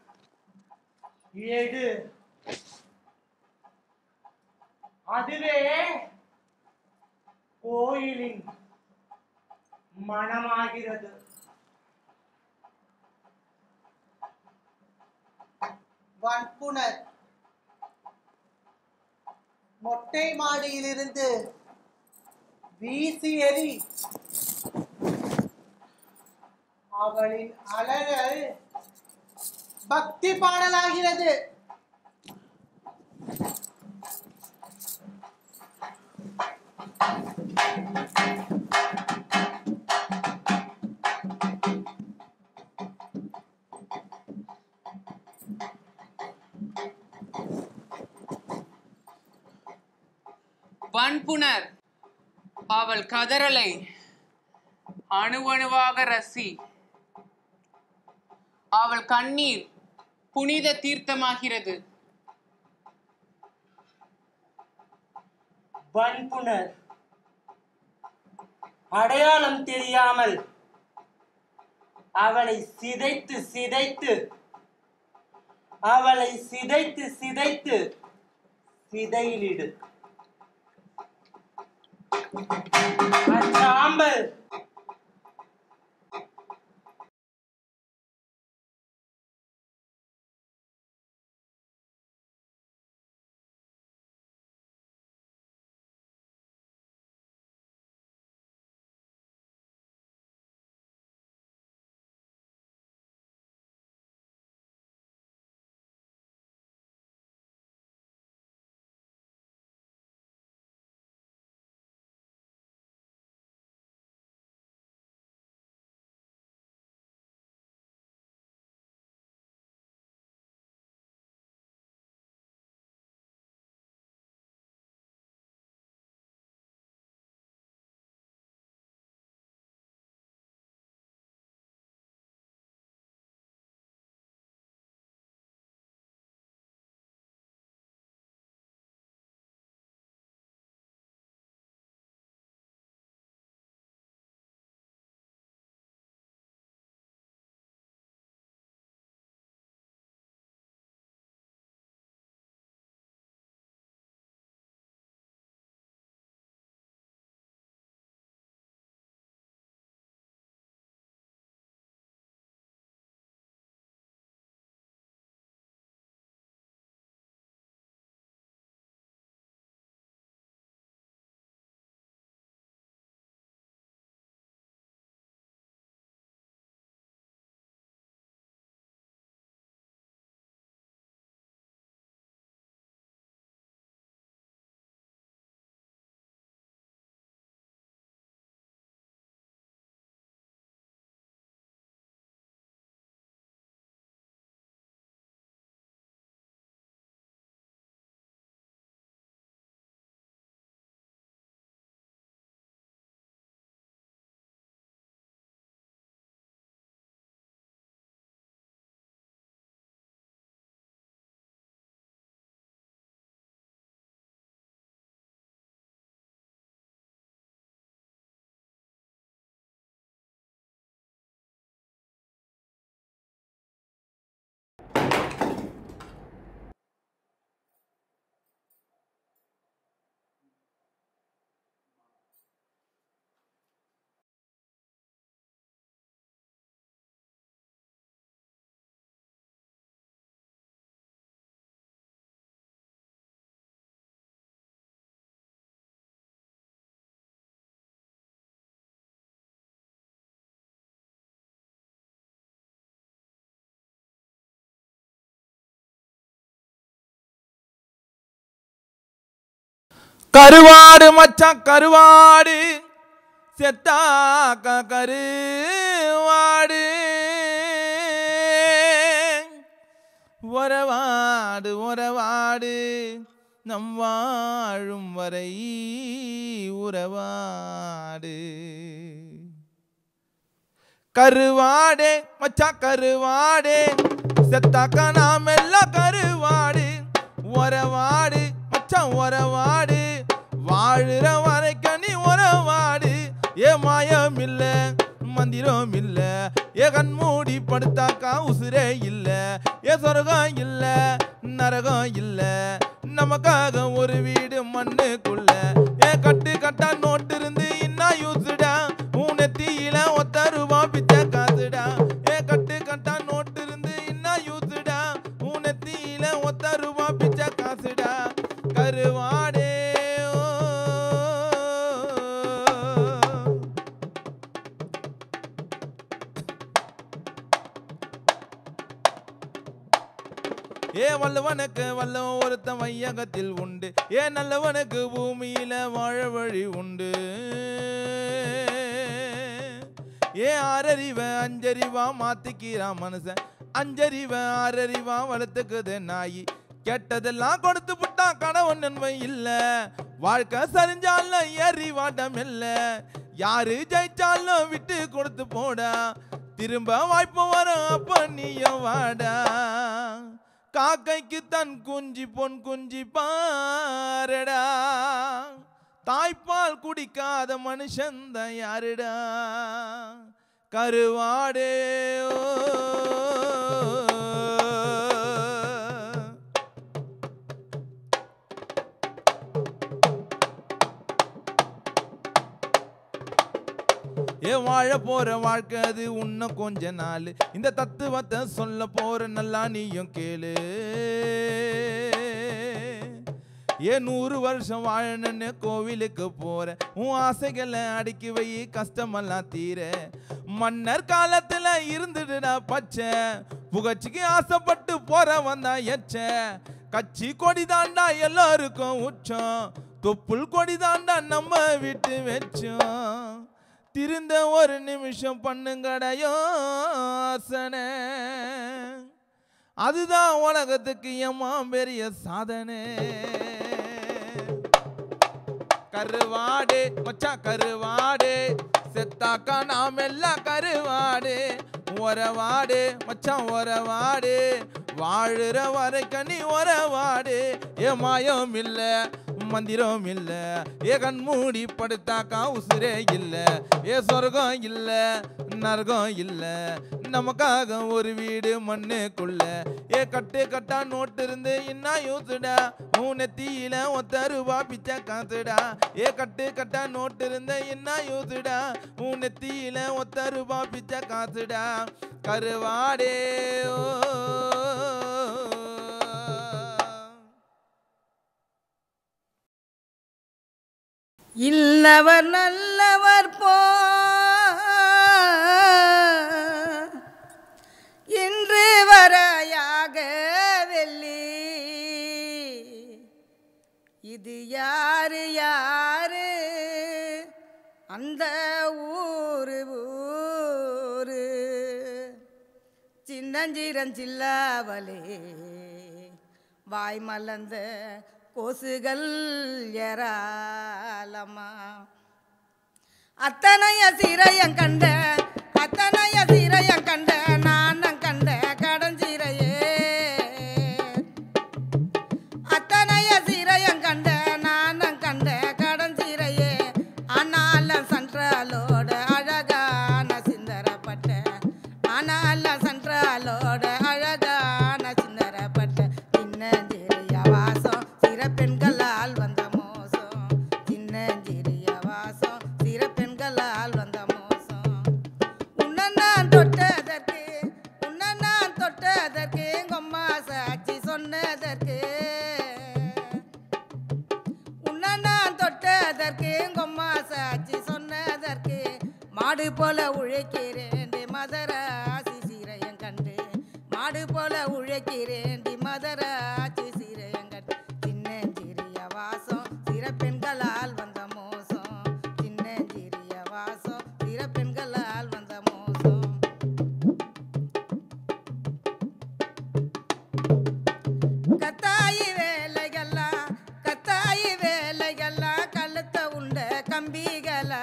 எடு அதுவே கோயிலின் மனமாகிறது வன்புணர் மொட்டை மாடியிலிருந்து வீசி எறி அவளின் அலறல் பக்தி பாடலாகிறது வன்புணர் அவள் கதறலை அணுவணுவாக ரசி அவள் கண்ணீர் புனித தீர்த்தமாகிறது வன்புணர் அடையாளம் தெரியாமல் அவளை சிதைத்து சிதைத்து அவளை சிதைத்து சிதைத்து சிதையிலிடு அச்சாம்பல் கருவாடு மச்சான் கருவாடு செத்தாக்க கருவாடு உறவாடு உறவாடு நம் வாழும் வரை உறவாடு கருவாடே மச்சா கருவாடே செத்தாக்கா நாம் எல்லாம் கருவாடு உறவாடு மச்சான் உறவாடு வாழுற வரைக்கும் நீ உறவாடு ஏ மாயம் இல்ல மந்திரம் இல்ல ஏ கண்மூடி படுத்தாக்கா உசுரே இல்ல ஏ சொர்க்கம் இல்ல நரகம் இல்ல நமக்காக ஒரு வீடு மண்ணுக்குள்ள ஏ கட்டு கட்டா நோட்டு இருந்து இன்னா யூசுடா உன் நெத்தியில ஒத்த ரூபா பிச்சை காசுடா ஏ கட்டு கட்டா நோட்டு இருந்து இன்னா யூசுடா உன் நெத்தியில ஒத்த ரூபா பிச்சை காசுடா கருவாடே ஓ. ஏ வல்லவனுக்கு வல்லவன் ஒருத்தன் வையகத்தில் உண்டு ஏ நல்லவனுக்கு பூமியில வாழ வழி உண்டு ஏ ஆறறிவ அஞ்சறிவா மாத்திக்கிறான் மனுஷன் அஞ்சறிவ ஆறறிவா வளர்த்துக்குது நாயி கெட்டதெல்லாம் கொடுத்து விட்டான் கணவன் நன்மை இல்ல வாழ்க்கை சரிஞ்சாலும் ஏறி வாட்டம் இல்ல யாரு ஜெயிச்சாலும் விட்டு கொடுத்து போடா திரும்ப வாய்ப்பு வரும் அப்ப நீயும் வாடா காக்கைக்கு தன் குஞ்சி பொன் குஞ்சி பாரடா தாய்ப்பால் குடிக்காத மனுஷந்த யாருடா கருவாடே ஓ. ஏ வாழ போற வாழ்க்கை அது இன்னும் கொஞ்ச நாள் இந்த தத்துவத்தை சொல்ல போற நல்லா நீயும் கேளு ஏ நூறு வருஷம் வாழணும்னு கோவிலுக்கு போற உன் ஆசைகளை அடுக்கி வை கஷ்டமெல்லாம் தீர மன்னர் காலத்துல இருந்துடுடா பச்சை புகழ்ச்சிக்கு ஆசைப்பட்டு போற வந்தா எச்ச கட்சி கொடி தாண்டா எல்லாருக்கும் உச்சம் தொப்புள் கொடி தாண்டா நம்ம விட்டு வச்சோம் திருந்த ஒரு நிமிஷம் பண்ணுங்கடா யோசனை அதுதான் உலகத்துக்கு எம்மா பெரிய சாதனை கருவாடு மச்சான் கருவாடு செத்தாக்கா நாம் எல்லாம் கருவாடு உறவாடு மச்சான் உறவாடு வாழுற வரைக்கும் நீ உறவாடு ஏ மாயம் இல்ல மந்திரம் இல்ல ஏ கண்மூடி படுத்தாக்கா உசுரே இல்ல ஏ சொர்க்கம் இல்ல நரகம் இல்ல நமக்காக ஒரு வீடு மண்ணுக்குள்ள ஏ கட்டு கட்டா நோட்டு இருந்து இன்னா யூசுடா உன் நெத்தியில ஒத்த ரூபா பிச்சை காசுடா ஏ கட்டு கட்டா நோட்டு இருந்த இன்னா யூசுடா உன் நெத்தியில ஒத்த ரூபா பிச்சை காசுடா கருவாடே ஓ இல்லவர் நல்லவர் போ இன்று வரையாக வெள்ளி இது யாரு யாரு அந்த ஊரு ஊரு சின்னஞ்சிரஞ்சில்லாவலே வாய் மலர்ந்த கொசுகள் ஏராளமா அத்தனைய சிறையம் கண்ட அத்தனைய சிறையம் கண்ட நானும் கண்ட கடஞ்சிரையே அத்தனைய சிறையம் கண்ட நானும் கண்ட கடஞ்சிரையே ஆனாலும் சன்றாலோட அழகான சிந்தரப்பட்ட ஆனாலும் சன்றாலோட அழகான சிந்தரப்பட்ட சின்னஞ்சிறிய வாசம் சிற பெண்களால் வந்த மோசம் சின்னஞ்சிறிய வாசம் சிற பெண்களால் வந்த மோசம் உன்னை நான் தொட்டதற்கு உன்னை நான் தொட்டதற்கு எங்கம்மா சாட்சி சொன்னதற்கு உன்னை நான் தொட்டதற்கு எங்கம்மா சாட்சி சொன்னதற்கு மாடு போல உழைக்கிறேன் டி மதராசி சீரையம் கண்டு மாடு போல உழைக்கிறேன் டி மதராசி சீரையம் கண்டு சின்னஞ்சிறிய வாசம் சிற பெண்கள் வாசம் சிற பெண்களால் வந்த மோசம் கத்தாயி வேலைகள்லாம் கத்தாயி வேலைகள்லாம் கழுத்த உண்ட கம்பிகளா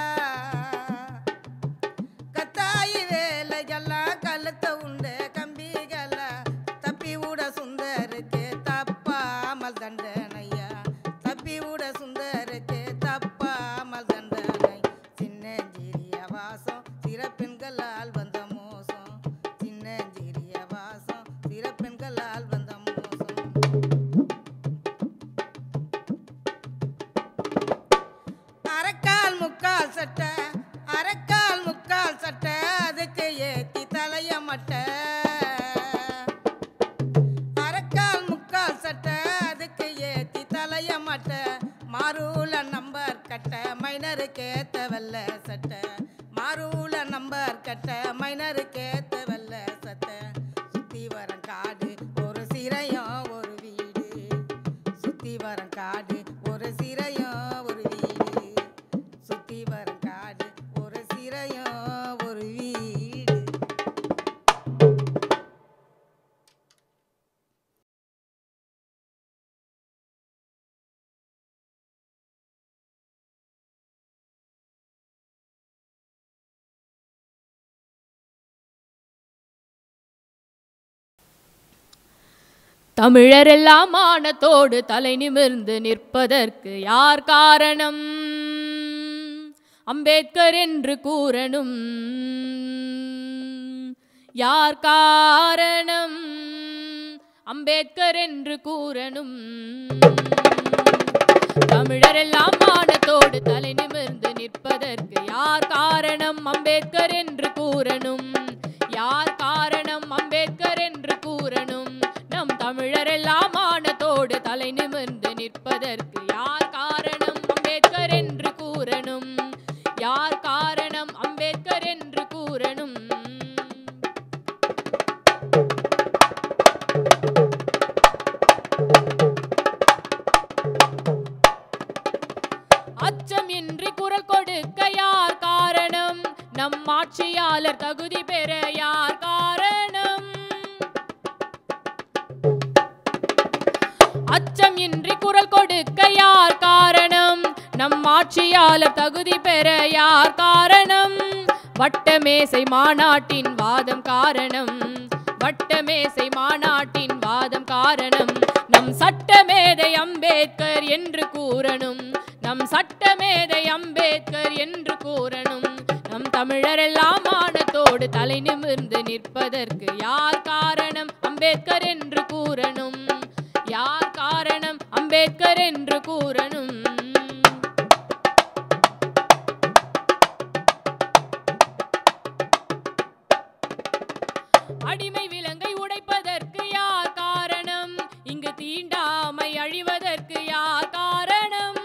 கத்தாயி வேலைகள்லாம் கழுத்த உண்ட கம்பிகளா தப்பி விட சுந்தருக்கு தப்பாமல் தண்டனையா தப்பி விட சுந்தருக்கு தப்பாமல் தண்டனை சின்னஞ்சிறிய வாசம் சிறப்பெண்களால் வந்த மோசம் சின்னஞ்சிறிய வாசம் சிறப்பெண்களால் வந்த மோசம் அரைக்கால் முக்கால் சட்டை அரைக்கால் முக்கால் சட்டை அதுக்கு ஏத்தி தலைய மட்டை அரைக்கால் முக்கால் சட்டை அதுக்கு ஏத்தி தலைய மட்டை மாரூல நம்பர் கட்ட மைனருக்கு ஏத்த வெள்ள சட்டை மாரூல நம்பர் கட்ட மைனருக்கு ஏத்த வெள்ள சட்டை சுத்தி வரம் காடு ஒரு சிறையும் ஒரு வீடு சுத்தி வரம் காடு ஒரு சிறையும் ஒரு வீடு சுத்தி வரம் காடு ஒரு சிறையும் ஒரு வீடு தமிழரெல்லாம் மானத்தோடு தலை நிமிர்ந்து நிற்பதற்கு யார் காரணம் அம்பேத்கர் என்று கூறணும் யார் காரணம் அம்பேத்கர் என்று கூறணும் தமிழரெல்லாம் மானத்தோடு தலை நிமிர்ந்து நிற்பதற்கு யார் காரணம் அம்பேத்கர் என்று கூறணும் யார் காரணம் அம்பேத்கர் என்று கூறணும் நம் தமிழரெல்லாம் மானத்தோடு தலை நிமிர்ந்து நிற்பதற்கு யார் காரணம் அம்பேத்கர் என்று கூறணும் யார் காரணம் அம்பேத்கர் என்று கூறணும் அச்சம் இன்றி குரல் கொடுக்க யார் காரணம் நம் ஆட்சியாளர் தகுதி பெற யார் காரணம் அச்சம் இன்றி குரல் கொடுக்க யார் காரணம் நம் ஆட்சியாளர் தகுதி பெற யார் காரணம் வட்டமேசை மாநாட்டின் வாதம் காரணம் வட்டமேசை மாநாட்டின் வாதம் காரணம் நம் சட்டமேதை அம்பேத்கர் என்று கூறணும் நம் சட்டமேதை அம்பேத்கர் என்று கூறணும் நம் தமிழரெல்லாம் மானத்தோடு தலை நிமிர்ந்து நிற்பதற்கு யார் காரணம் அம்பேத்கர் என்று கூறணும் யார் காரணம் அம்பேத்கர் என்று கூறணும் அடிமை விலங்கை உடைப்பதற்கு யார் காரணம் இங்கு தீண்டாமை அழிவதற்கு யார் காரணம்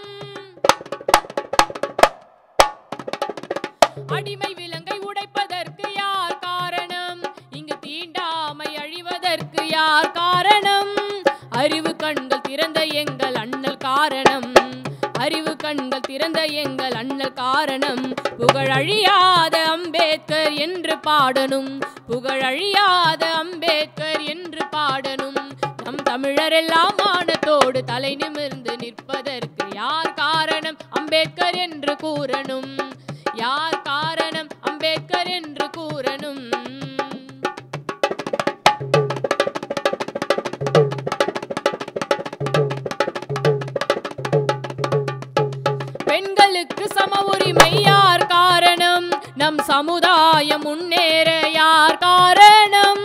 அடிமை விலங்கை உடைப்பதற்கு யார் காரணம் இங்கு தீண்டாமை அழிவதற்கு யார் காரணம் அறிவு கண்கள் திறந்த எங்கள் அண்ணல் காரணம் அறிவு கண்கள் திறந்த எங்கள் அண்ணல் காரணம் புகழழியாத அம்பேத்கர் என்று பாடணும் புகழழியாத அம்பேத்கர் என்று பாடணும் நம் தமிழரெல்லாம் மானத்தோடு தலை நிமிர்ந்து நிற்பதற்கு யார் காரணம் அம்பேத்கர் என்று கூறணும் யார் காரணம் அம்பேத்கர் என்று கூறணும் பெண்களுக்கு சம உரிமை யார் காரணம் நம் சமுதாயம் முன்னேற யார் காரணம்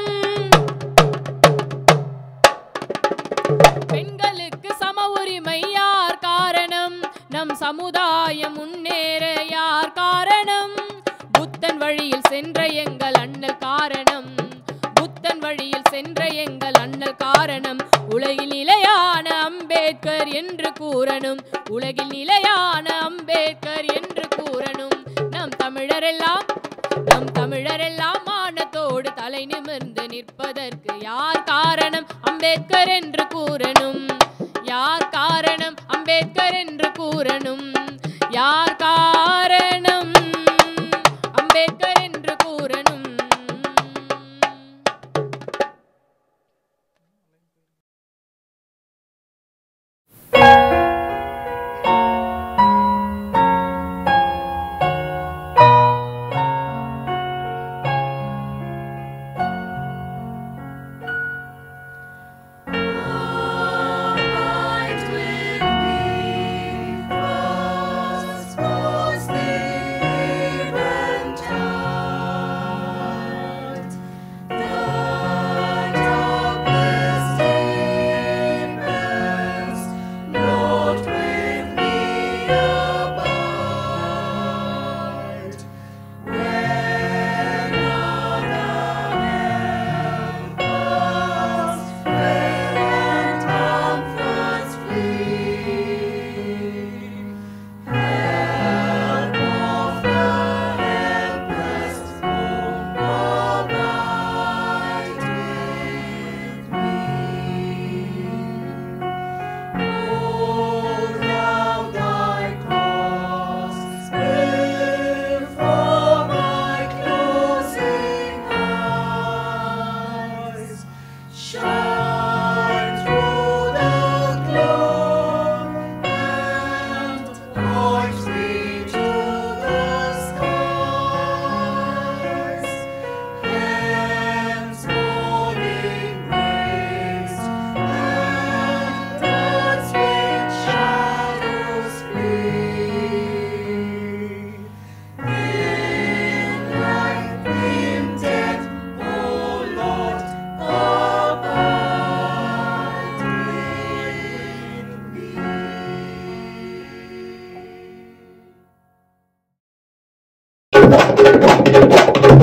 பெண்களுக்கு சம உரிமை யார் காரணம் நம் சமுதாயம் முன்னேற யார் காரணம் புத்தன் வழியில் சென்ற எங்கள் அண்ணல் காரணம் புத்தன் வழியில் சென்ற எங்கள் அண்ணல் காரணம் உலகில் நிலையான அம்பேத்கர் என்று கூறணும் உலகில் நிலையான அம்பேத்கர் என்று கூறணும் நம் தமிழரெல்லாம் நம் தமிழரெல்லாம் மானத்தோடு தலை நிமிர்ந்து நிற்பதற்கு யார் காரணம் அம்பேத்கர் என்று கூறணும் யார் காரணம் அம்பேத்கர் என்று கூறணும் யார் காரணம்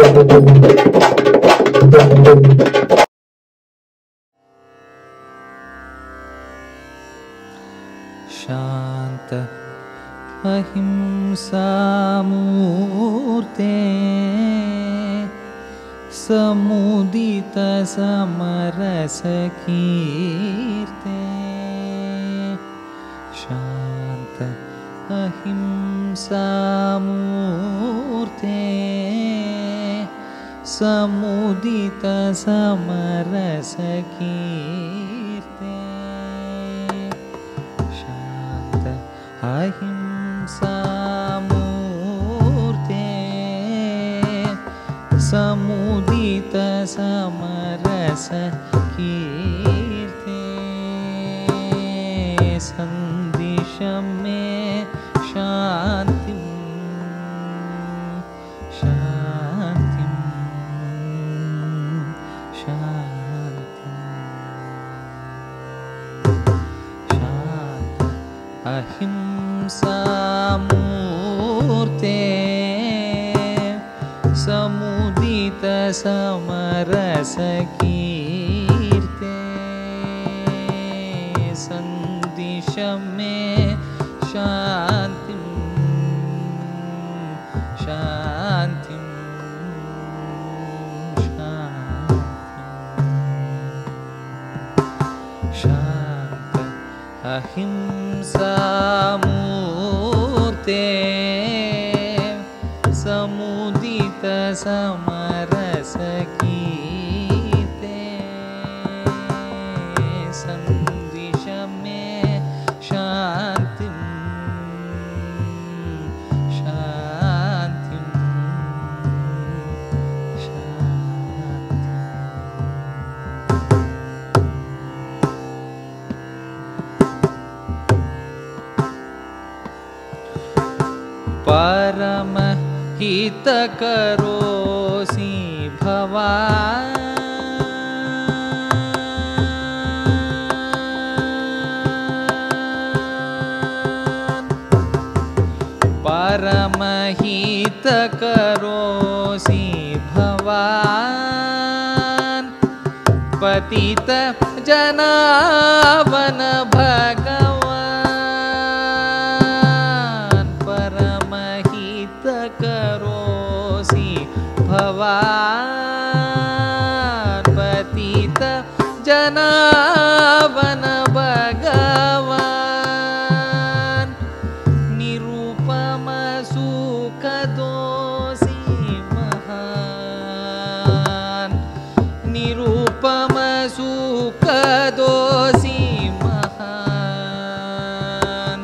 शान्त अहिंसामूर्ते समुदितसमरसकीर्ते शान्त अहिंसामूर्ते समुदितसमरसकीर्ते शान्त अहिंसामूर्ते समुदितसमरसकीर्ते सन्दिश मे शान्तिं शान्तिं शान्तिम् शान्त अहिंसामूर्ते समुदितसमरसकीर्ते सन्दिश मे शान्तिं शान्तिं शान्तिम् शान्त अहिंसामूर्ते समुदितसमरसकीर्ते सन्दिश मे शान्तिं शान्तिं शान्तिम् परम हितकरोसि भवा परमहितकरोसि भवान् पतित जनावन भगवान् परमहितकरोसि भवान् पतित जनावन भगवान् निरुपमसुखदोषि महान् निरुपमसुखदोषि महान्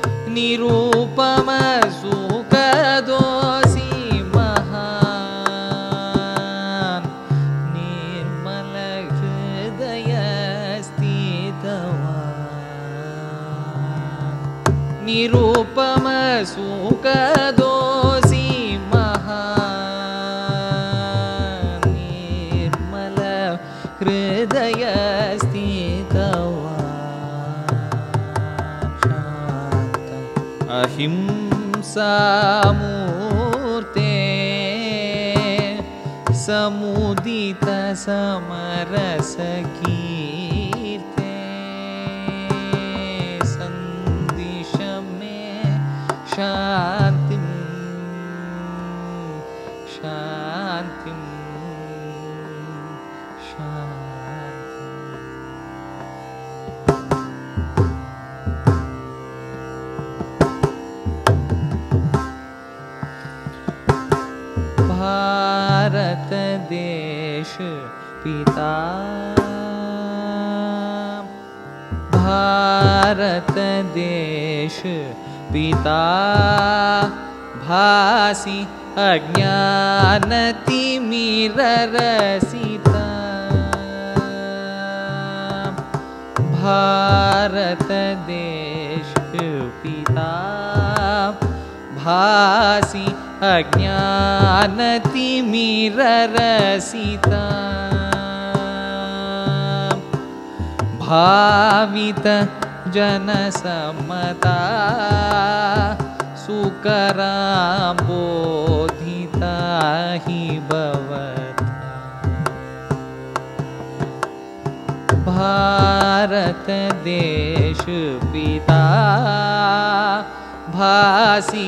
निरुपमसुखदोषि महान् निर्मलहृदयस्थितवान् निरुपमसुखदोषि महान् निर्मल हृदयस्थितवान् अहिंसामूर्ते समुदितसमरसकीर्ते सन्दिश मे शान्तिं शान्तिं शान्तिम् भारत देश पिता भारत देश पिता भासि अज्ञानतिमिररसिता भारत देश पिता भासि अज्ञानतिमिररसिता भावित जनसम्मता सुकराम्बोधिता हि भवता भारत देश पिता भासि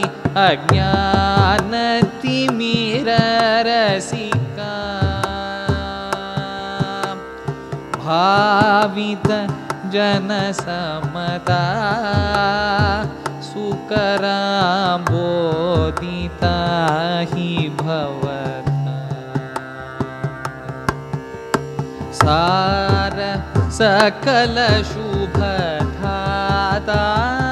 अज्ञानतिमिररसिका भावित जनसमता सुकराम्बोदिता हि भवता सार सकल शुभ धाता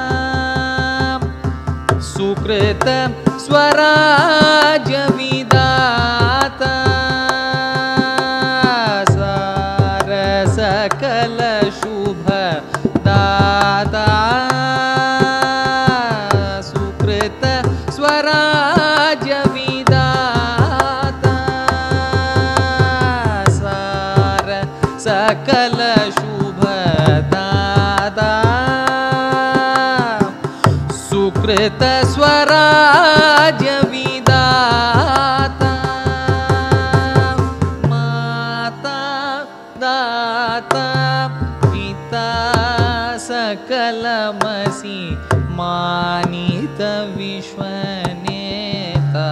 सुकृत स्वराज विदाता सार सकल शुभ दाता सुकृत स्वराज विदाता सार सकल शुभ दाता सुकृत स्वराज विदाता माता दाता पिता सकलमसि मानित विश्वनेता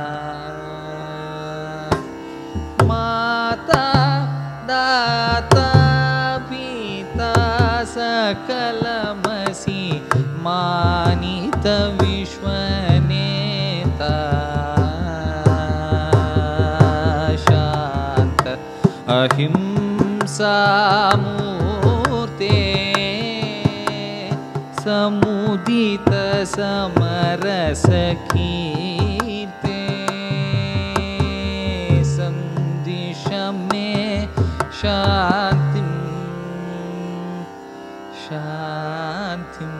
माता दाता पिता सकलमसि मानित विश्वनेता शान्त अहिंसामूर्ते समुदित समरसकीर्ते सन्दिश मे शान्तिं शान्तिं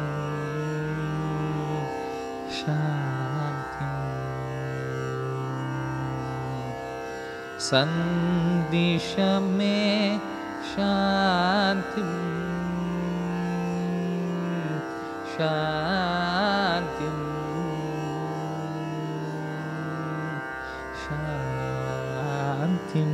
शान्तिम् सन्दिश मे शान्तिं शान्तिं शान्तिं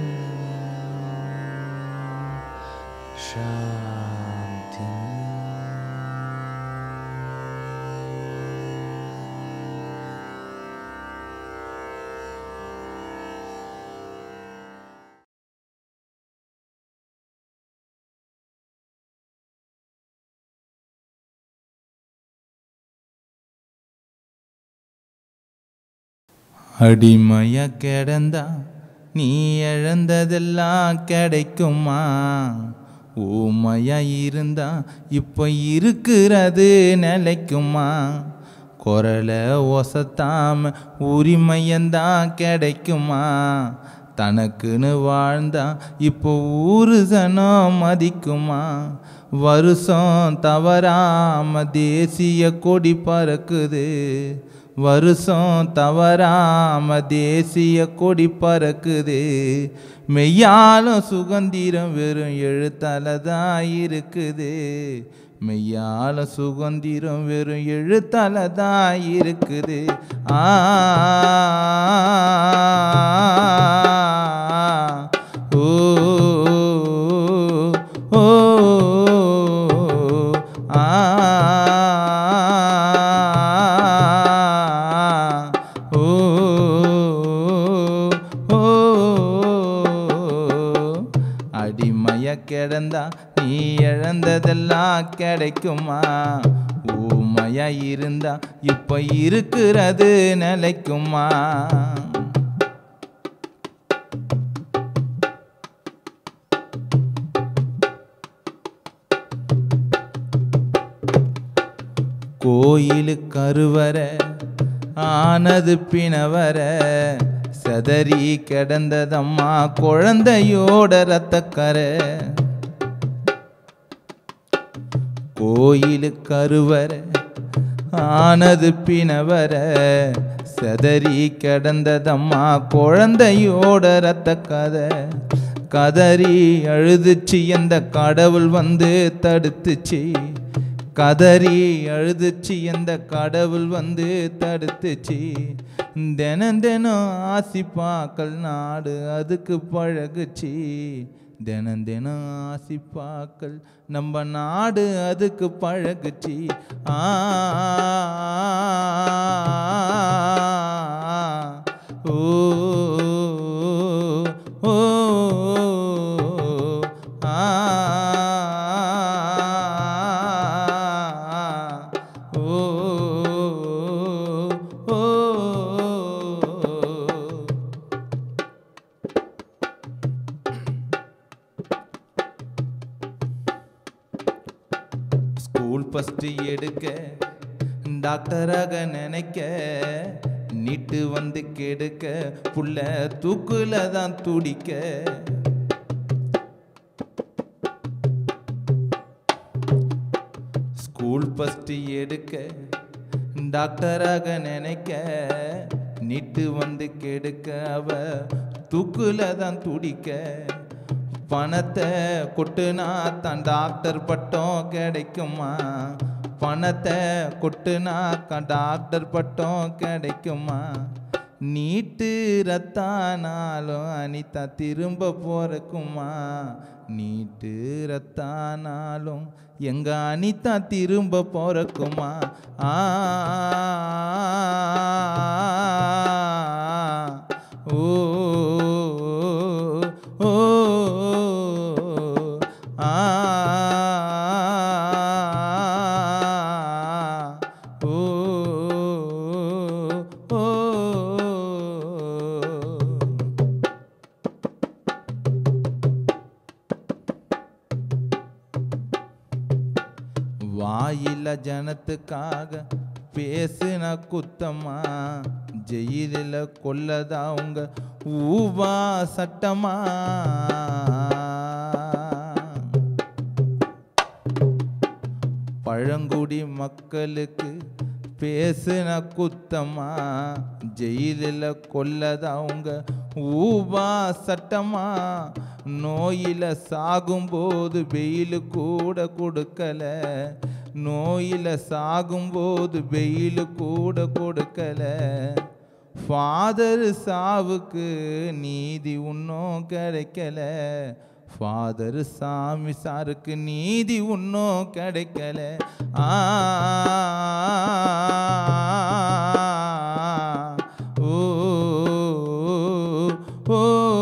அடிமைய கிடந்தா நீ இழந்ததெல்லாம் கிடைக்குமா ஊமையா இருந்தா இப்போ இருக்கிறது நிலைக்குமா குரலை ஒசத்தாம உரிமையந்தான் கிடைக்குமா தனக்குன்னு வாழ்ந்தா இப்போ ஊரு சனம் மதிக்குமா வருஷம் தவறாம தேசிய கொடி பறக்குது வருஷம் தவறாம தேசிய கொடி பறக்குது மெய்யாலும் சுதந்திரம் வெறும் எழுத்தால தான் இருக்குது மெய்யால சுதந்திரம் வெறும் எழுத்தால தான் இருக்குது ஆ ஓ ஓ ஆ ஓ ஓ அடிமைய கிடந்தா நீ இழந்ததெல்லாம் கிடைக்குமா ஊமையா இருந்தா இப்ப இருக்கிறது நிலைக்குமா கோயிலுக்கு கருவறை ஆனது பிணவர சதறி கிடந்ததம்மா குழந்தையோட ரத்தக்கரை கோயிலுக்கு கருவறை ஆனது பிணவர சதறி கிடந்ததம்மா குழந்தையோட ரத்த கதை கதறி அழுதுச்சு அந்த கடவுள் வந்து தடுத்துச்சு கதறி அழுதுச்சு எந்த கடவுள் வந்து தடுத்துச்சு தினம் தினம் ஆசிப்பாக்கள் நாடு அதுக்கு பழகுச்சு தினம் தினம் ஆசிப்பாக்கள் நம்ம நாடு அதுக்கு பழகுச்சு ஆ ஓ ஓ ஆ ஓ ஓ ஸ்கூல் ஃபஸ்ட்டு எடுக்க டாக்டராக நினைக்க நீட்டு வந்து கெடுக்க புள்ள தூக்குல தான் துடிக்க ஸ்கூல் ஃபஸ்ட்டு எடுக்க டாக்டராக நினைக்க நீட்டு வந்து கெடுக்க அவ தூக்குல தான் துடிக்க பணத்தை கொட்டுனா தான் டாக்டர் பட்டம் கிடைக்குமா பணத்தை கொட்டுனா க- டாக்டர் பட்டம் கிடைக்குமா நீட்டு ரத்தானாலும் அனிதா திரும்ப போறக்குமா நீட்டு ரத்தானாலும் எங்க அனிதா திரும்ப போறக்குமா ஆ ஓ ஓ ஆ ஓ ஓ வாயில ஜனத்துக்காக பேசுன குத்தமா ஜெயிலில் கொல்லதா உங்க ஊவா சட்டமா பழங்குடி மக்களுக்கு பேசுன குத்தமா ஜெயிலில் கொல்லதா உங்க ஊபா சட்டமா நோயில சாகும்போது வெயில் கூட கொடுக்கல நோயில சாகும்போது வெயில் கூட கொடுக்கல ஃபாதர் சாவுக்கு நீதி இன்னும் கிடைக்கல ஃபாதர் சாமி சாருக்கு நீதி இன்னும் கிடைக்கல ஆ ஓ ஓ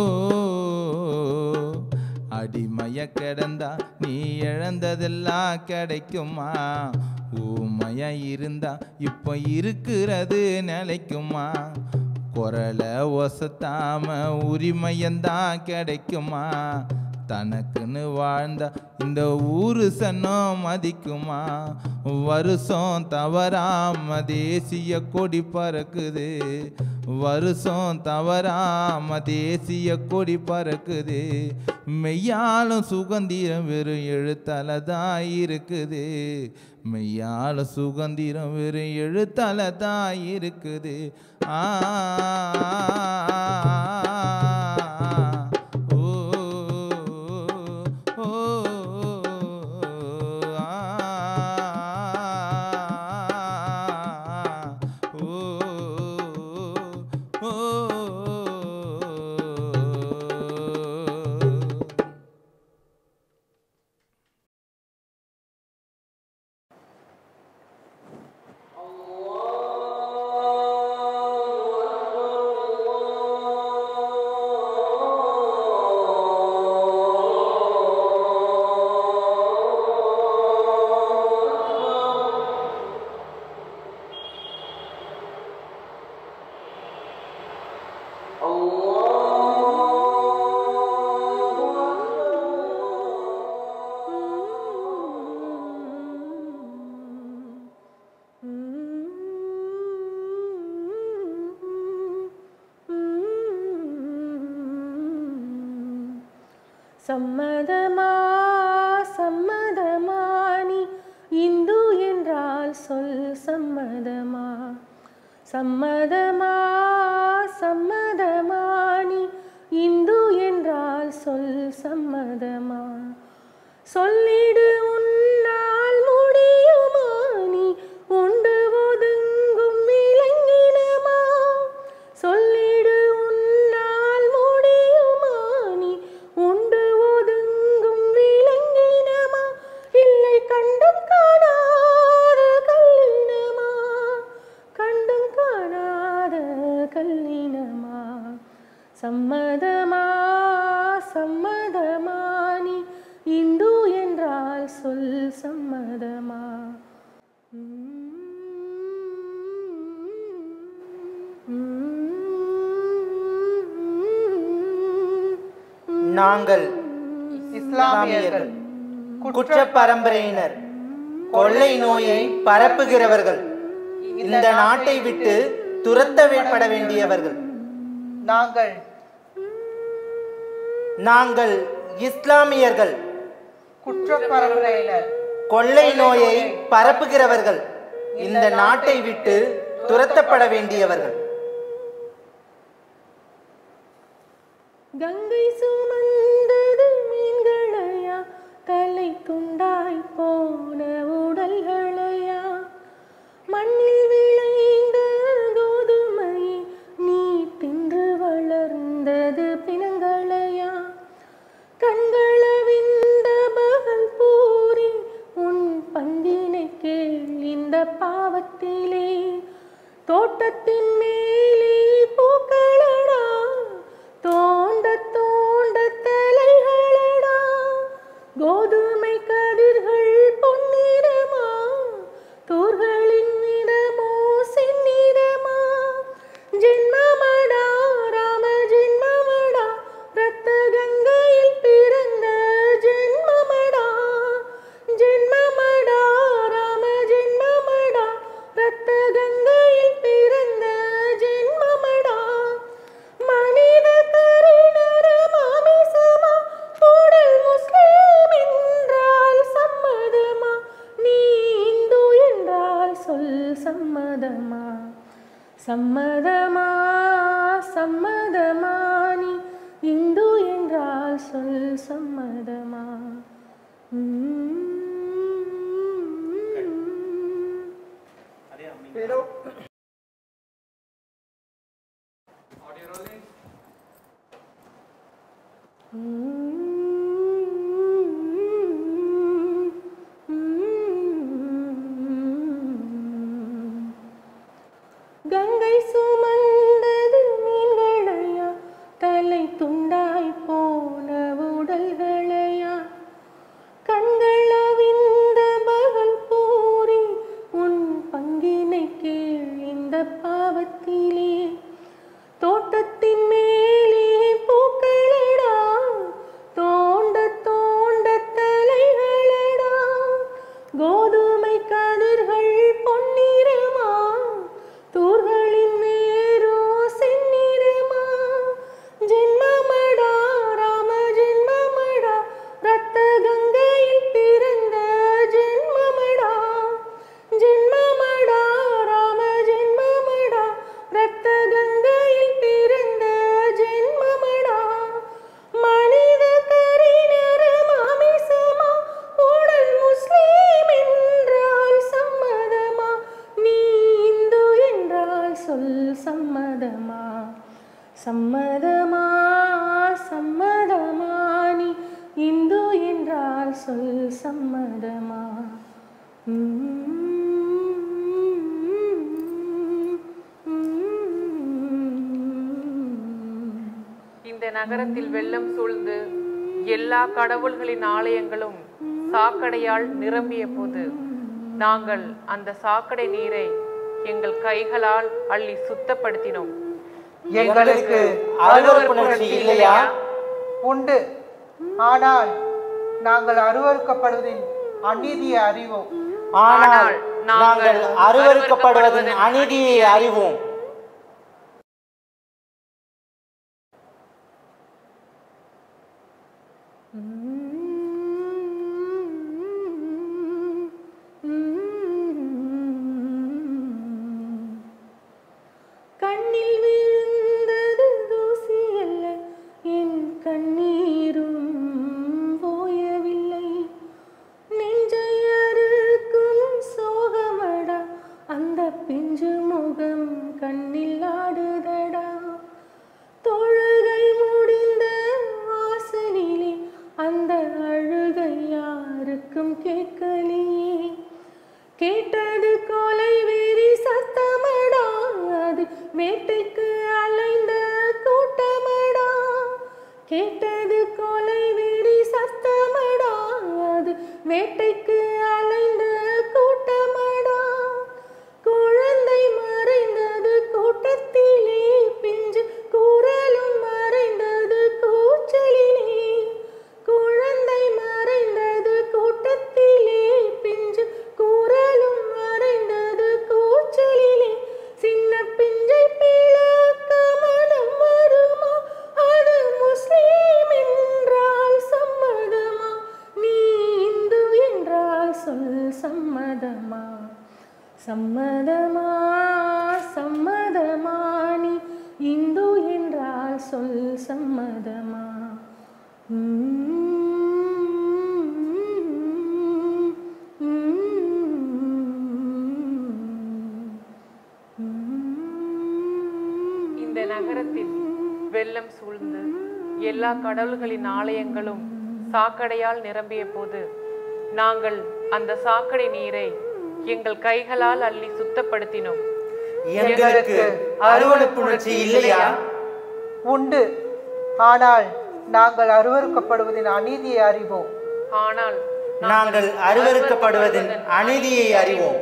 அடிமைய கிடந்தா நீ இழந்ததெல்லாம் கிடைக்குமா ஊமையா இருந்தா இப்போ இருக்கிறது நிலைக்குமா குரலை ஒசத்தாம உரிமையந்தான் கிடைக்குமா தனக்குன்னு வாழ்ந்தா இந்த ஊரு சன்னம் மதிக்குமா வருஷம் தவறாம தேசிய கொடி பறக்குது வருஷம் தவறாம தேசிய கொடி பறக்குது மெய்யாலும் சுதந்திரம் வெறும் எழுத்தால தான் இருக்குது மெய்யாலும் சுதந்திரம் வெறும் எழுத்தால தான் இருக்குது ஆ ஓ ஓ சம்மதமா சம்மதமா நீ இந்து என்றால் சொல் சம்மதமா சம்மதமா சம்மதமா நீ இந்து என்றால் சொல் சம்மதமா சொல்லிடு உன்னால் முடியும் சொல்லினமா சம்மதமா சம்மதமா நீ இந்து என்றால் சொல் சம்மதமா நாங்கள் இஸ்லாமியர்கள் குற்ற பரம்பரையினர் கொள்ளை நோயை பரப்புகிறவர்கள் இந்த நாட்டை விட்டு துரத்தப்பட வேண்டியவர்கள் நாங்கள் நாங்கள் இஸ்லாமியர்கள் குற்ற பரம்பரையினர் கொள்ளை நோயை பரப்புகிறவர்கள் இந்த நாட்டை விட்டு துரத்தப்பட வேண்டியவர்கள் கங்கை சுமந்தது மீன்களையா தலை துண்டாய் போன உடல்களையா மண்ணில் விளைந்த கோதுமை நீ தின்று வளர்ந்தது பிணங்களையா கண்களவிந்த பகல் பூரி உன் பந்தினை கேள் இந்த பாவத்திலே தோட்டத்தின் மேலே பூக்களடா தோண்ட தோண்ட தலைகளடா கோதுமை கதிர்கள் பொன்னிறமா தோர்களின் நிறமோ செந்நிறமா ஜென்மமடா ராம ஜென்மமடா ரத்த கங்கையில் பிறந்த ஜென்மமடா ஜென்மமடா ராம ஜென்மமடா ரத்த கங்கையில் பிறந்த ஜென்மமடா மனித கரிணர மாமிசமா உடல் முஸ்லிம் என்றால் சம்மதமா நீ இந்து என்றால் சொல் சம்மதமா சம்மதமா சம்மதமா நீ இந்து என்றால் சொல் சம்மதமா கங்கை சுமந்தது மீன்களையா தலை துண்டாய் போன உடல்களையா கண்களவிந்த பகல் பூரி உன் பங்கினை கீழ் இந்த பாவத்திலே தோட்டத்தின் மேலே பூக்களடா தோண்ட தோண்ட தலைகளடா கோதுமை கதிர்கள் பொன்னிறமா தூர்களின் வேரோ செந்நிறமா ஜென்மமடா ராம ஜென்மமடா ரத்த கங்கையில் பிறந்த ஜென்மமடா ஜென்மமடா ராம ஜென்மமடா ரத்த கங்கையில் பிறந்த ஜென்மமடா மனித கரிணர மாமிசமா உடல் முஸ்லிம் என்றால் சம்மதமா நீ இந்து என்றால் சொல் சம்மதமா சம்மதமா சம்மதமா நீ இந்து என்றால் சொல் சம்மதமா இந்த நகரத்தில் வெள்ளம் சூழ்ந்து எல்லா கடவுள்களின் ஆலயங்களும் சாக்கடையால் நிரம்பிய போது நாங்கள் அந்த சாக்கடை நீரை எங்கள் கைகளால் அள்ளி சுத்தப்படுத்தினோம் எங்களுக்கு அருவருப்புணர்ச்சி இல்லையா உண்டு ஆனால் நாங்கள் அருவருக்கப்படுவதின் அநீதியை அறிவோம் ஆனால் நாங்கள் அருவருக்கப்படுவதன் அநீதியை அறிவோம் கண்ணில் விழுந்தது தூசி அல்ல என் கண்ணீரும் போயவில்லை நெஞ்சை அறுக்கும் சோகமடா அந்த பிஞ்சு முகம் கண் கேட்டது கொலை வெறி சத்தமடா அது வேட்டைக்கு அலைந்த கூட்டமடா குழந்தை மறைந்தது கூட்டத்திலே பிஞ்சு குரலும் மறைந்தது கூச்சலிலே குழந்தை மறைந்தது கூட்டத்திலே பிஞ்சு குரலும் மறைந்தது கூச்சலிலே சின்ன பிஞ்சை பிளக்க மனம் வருமா அது முஸ்லீம் என்றால் சம்மதமா நீ இந்து என்றால் சொல் சம்மதமா சம்மதமா சம்மதமா நீ இந்து என்றால் சொல் சம்மதமா இந்த நகரத்தில் வெள்ளம் சூழ்ந்து எல்லா கடவுள்களின் ஆலயங்களும் சாக்கடையால் நிரம்பிய போது நாங்கள் அந்த சாக்கடை நீரை எங்கள் கைகளால் அள்ளி சுத்தப்படுத்தினோம் எங்களுக்கு அருவருப்புணர்ச்சி இல்லையா உண்டு ஆனால் நாங்கள் அருவருக்கப்படுவதின் அநீதியை அறிவோம் ஆனால் நாங்கள் அருவருக்கப்படுவதன் அநீதியை அறிவோம்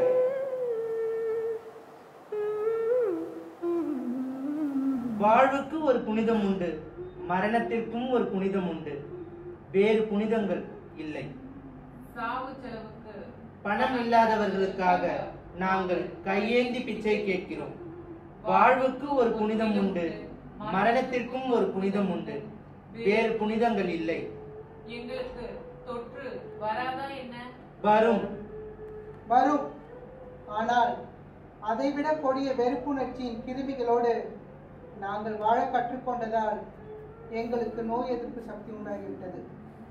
வாழ்வுக்கு ஒரு புனிதம் உண்டு மரணத்திற்கும் ஒரு புனிதம் உண்டு வேறு புனிதங்கள் இல்லை சாவு செலவுக்கு பணம் இல்லாதவர்களுக்காக நாங்கள் கையேந்தி பிச்சை கேட்கிறோம் வாழ்வுக்கு ஒரு புனிதம் உண்டு மரணத்திற்கும் ஒரு புனிதம் உண்டு வேறு புனிதங்கள் இல்லை எங்களுக்கு தொற்று வராதா என்ன வரும் வரும் ஆனால் அதைவிட கொடிய வெறுப்புணர்ச்சியின் கிருமிகளோடு நாங்கள் வாழ கற்றுக்கொண்டதால் எங்களுக்கு நோய் எதிர்ப்பு சக்தி உண்டாகிவிட்டது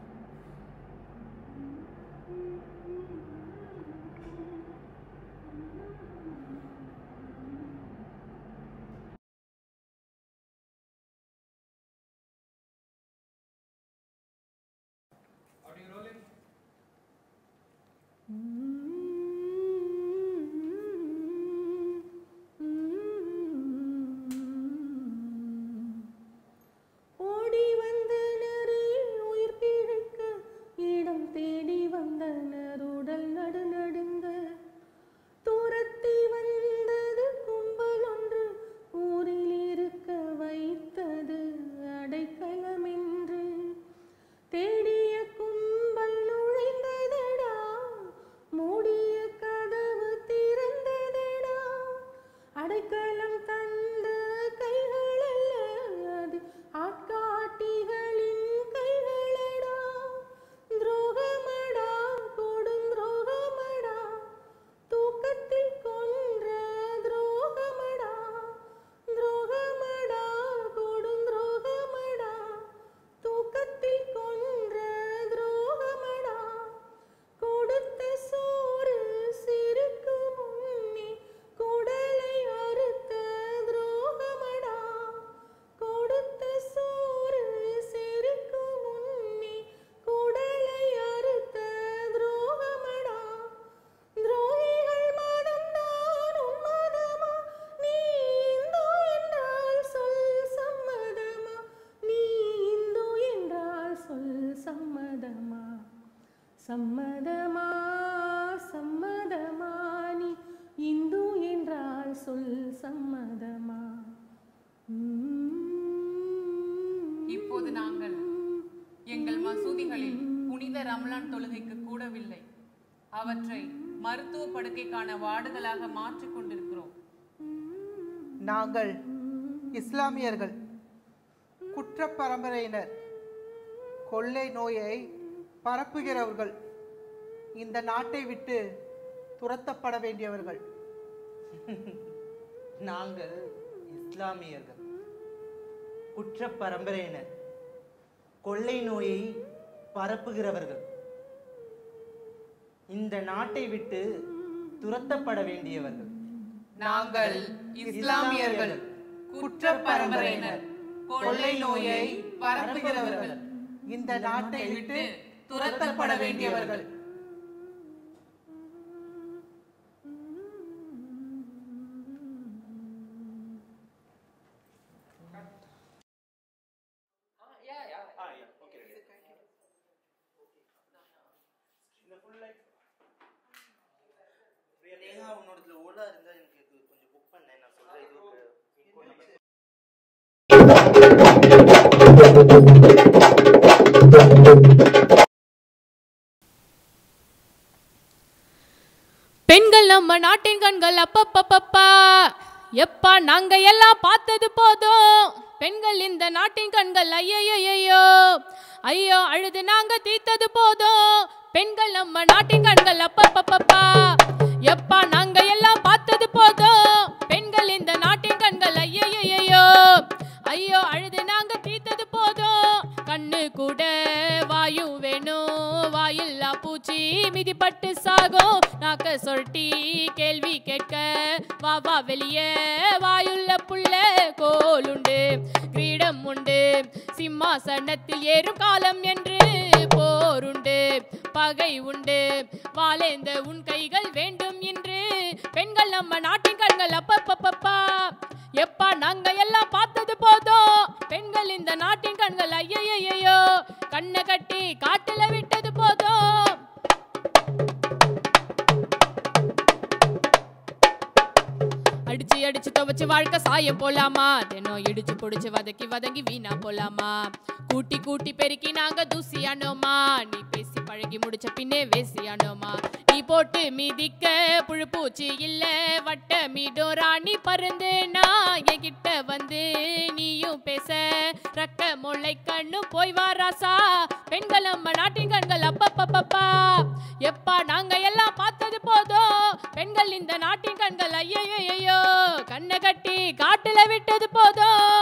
ஓடி வந்தனரே உயிர் பிழைக்க இடம் தேடி வந்தனர் உடல் நடு நடுங்க துரத்தி வந்தது கும்பல் ஒன்று ஊரில் இருக்க வைத்தது அடைக்கலமென்று தேடிய கும்பல் நுழைந்ததடா மூடிய கதவு திறந்ததடா அடைக்கலம் தந்த கைகள் அல்ல அது ஆட்காட்டிகளின் கைகளடா துரோகமடா கொடும் துரோகமடா தூக்கத்தில் கொன்ற துரோகமடா துரோகமடா கொடும் துரோகமடா தூக்கத்தில் கொன்ற துரோகமடா கொடுத்த சோறு சிறுக்கு முன்னே குடலை அறுத்த துரோகமடா கொடுத்த சோறு சிறுக்கு முன்னே குடலை அறுத்த துரோகமடா துரோகிகள் மதம்தான் உன் மதமா நீ இந்து என்றால் சொல் சம்மதமா நீ இந்து என்றால் சொல் சம்மதமா சம்மதமா சம்மதமா நீ இந்து என்றால் சொல் சம்மதமா இப்போது நாங்கள் எங்கள் மசூதிகளில் புனித ரமலான் தொழுகைக்கு கூடவில்லை அவற்றை மருத்துவ படுக்கைக்கான வார்டுகளாக மாற்றிக் கொண்டிருக்கிறோம் நாங்கள் இஸ்லாமியர்கள் குற்ற பரம்பரையினர் கொள்ளை நோயை பரப்புகிறவர்கள் இந்த நாட்டை விட்டு துரத்தப்பட வேண்டியவர்கள் நாங்கள் இஸ்லாமியர்கள் குற்ற பரம்பரையினர் கொள்ளை நோயை பரப்புகிறவர்கள் இந்த நாட்டை விட்டு துரத்தப்பட வேண்டியவர்கள் நாங்கள் இஸ்லாமியர்கள் குற்ற பரம்பரையினர் கொள்ளை நோயை பரப்புகிறவர்கள் இந்த நாட்டை விட்டு துரத்தப்பட வேண்டியவர்கள் நேஹா உன்னோடதுல ஓலா இருந்தா எனக்கு இது கொஞ்சம் புக் பண்ணேன் நான் சொல்றேன் இது ஒரு பின்கோட் நம்பர் பெண்கள் நம்ம நாட்டின் கண்கள் அப்பப்பப்பப்பா எப்பா நாங்க எல்லாம் பார்த்தது போதும் பெண்கள் இந்த நாட்டின் கண்கள் ஐயையோ ஐயோ அழுது நாங்க தீர்த்தது போதும் பெண்கள் நம்ம நாட்டின் கண்கள் அப்பப்பப்பப்பா எப்பா நாங்க எல்லாம் பார்த்தது போதும் பெண்கள் இந்த நாட்டின் கண்கள் ஐயையோ ஐயோ அழுது நாங்க தீர்த்தது போதும் கண்ணு கூட வாயு வேணும் வாயில்லா பூச்சி மிதிப்பட்டு சாகும் நாக்க சொட்டி கேள்வி கேட்க வா வா வெளியே வாயுள்ள புள்ள கோலுண்டு கிரீடம் உண்டு சிம்மாசனத்தில் ஏறும் காலம் என்று போருண்டு பகை உண்டு வாழேந்த உன் கைகள் வேண்டும் என்று பெண்கள் நம்ம நாட்டின் கண்கள் அப்பப்பப்பப்பா எப்பா நாங்க எல்லாம் பார்த்தது போதும் பெண்கள் இந்த நாட்டின் கண்கள் ஐயையோ கண்ணை கட்டி காட்டுல விட்டது போதும் அடிச்சு அடிச்சு துவச்சு வாழ்க்கை சாய போலாமா தினம் இடிச்சு புடிச்சு வதக்கி வதங்கி வீணா போலாமா கூட்டி கூட்டி பெருக்கி நாங்க தூசியானோமா நீ பேசி பழகி முடிச்ச பின்னே வேசியானோமா நீ போட்டு மிதிக்க புழு பூச்சி இல்ல வட்ட மீடும் ராணி பருந்து நான் என்கிட்ட வந்து நீயும் பேச ரக்க முளை கண்ணு போய் வாராசா பெண்கள் நம்ம நாட்டின் கண்கள் அப்பப்பப்பப்பா எப்பா நாங்க எல்லாம் பார்த்தது போதும் பெண்கள் இந்த நாட்டின் கண்கள் ஐயையோ கண்ணை கட்டி காட்டுல விட்டது போதும்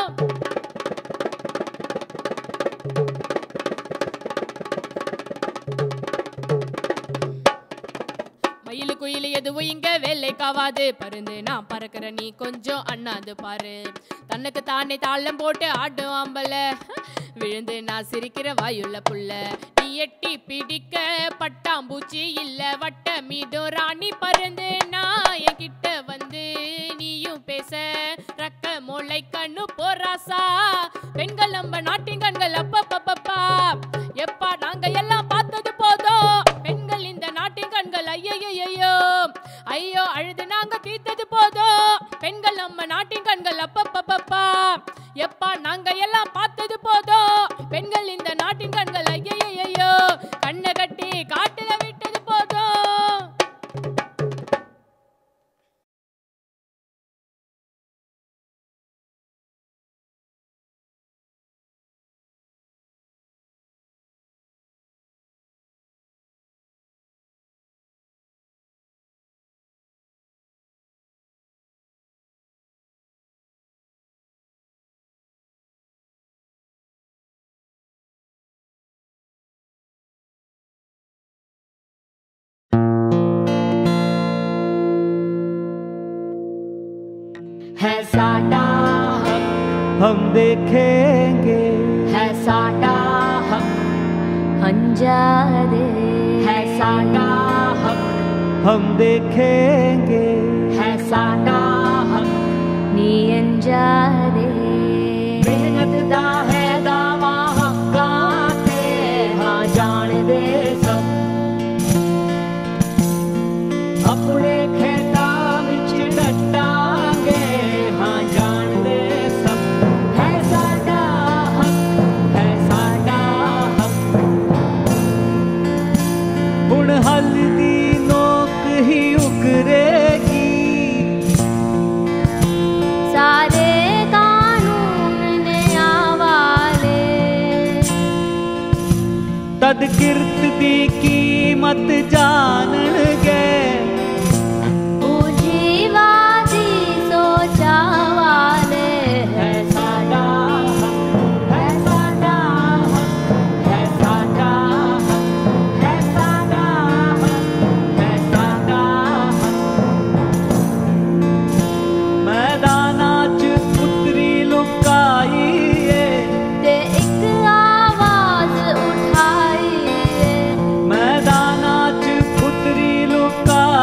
மயிலு குயிலு எதுவும் இங்க வேலைக்காவாது பருந்து நான் பறக்கிற நீ கொஞ்சம் அண்ணாந்து பாரு தன்னுக்கு தானே தாளம் போட்டு ஆடும் ஆம்பல விழுந்து நான் சிரிக்கிற வாயுள்ள புள்ள நீ எட்டி பிடிக்க பட்டாம்பூச்சி இல்ல வட்ட மீதும் ராணி பருந்து நான் என்கிட்ட வந்து நீயும் பேச ரக்க முளை கண்ணு போராசா பெண்கள் நம்ம நாட்டின் கண்கள் அப்பப்பப்பப்பா எப்பா நாங்க எல்லாம் பார்த்தது போதும் பெண்கள் இந்த நாட்டின் கண்கள் ஐயையோ ஐயோ அழுது நாங்க தீர்த்தது போதும் பெண்கள் நம்ம நாட்டின் கண்கள் அப்பப்பப்பப்பா எப்பா நாங்க எல்லாம் பார்த்தது போதும் பெண்கள் இந்த நாட்டின் கண்கள் ஐயையோ கண்ணை கட்டி காட்டுல விட்டது போதும் है साडा हक हम देखेंगे है साडा हक अंजादे है साडा हक हम देखेंगे है साडा हक नी अंजादे ਮਿਹਨਤ ਦਾ ਹੈ ਦਾਵਾ ਹੱਕਾਂ ਤੇ ਹਾਂ ਜਾਣਦੇ ਸਭ ਆਪਣੇ ਖੇਤਾਂ ਵਿੱਚ ਡਟਾਂਗੇ ਹਾਂ ਜਾਣਦੇ ਸਭ ਹੈ ਸਾਡਾ ਹੱਕ ਹੈ ਸਾਡਾ ਹੱਕ ਹੁਣ ਹੱਲ ਦੀ ਨੋਕ ਹੀ ਉਕਰੇਗੀ सारे कानून ने आवाले ਤਦ ਕਿਰਤ ਦੀ ਕੀਮਤ ਜਾਣਨਗੇ पूंजीवादी सोचा वाले है साडा हक है साडा हक है साडा हक है साडा हक है साडा ਮੈਦਾਨਾਂ 'ਚ ਪੁੱਤਰੀ ਲੁਕਾਈ ਏ ते एक आवाज उठाई ਮੈਦਾਨਾਂ 'ਚ ਪੁੱਤਰੀ ਲੁਕਾਈ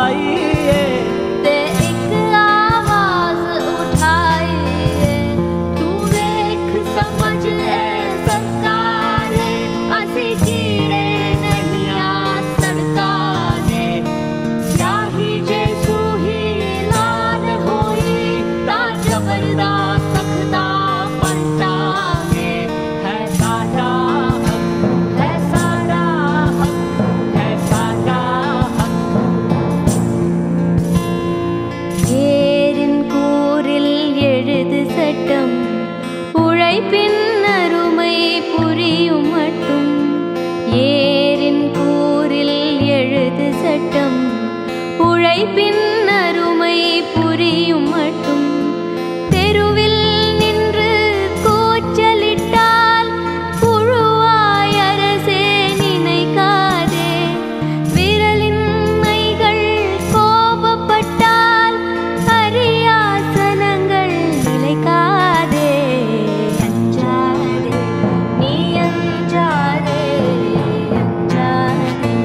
உழைப்பின் அருமை புரியும் மட்டும் ஏரின் கூறில் எழுது சட்டம் உழைப்பின் அருமை புரியும் மட்டும் தெருவில் நின்று கூச்சலிட்டால் புழுவாய் அரசே நினைக்காதே விரலின் மைகள் கோபப்பட்டால் அரியாசனங்கள் நிலைக்காதே அஞ்சாதே நீ அஞ்சாதே அஞ்சாதே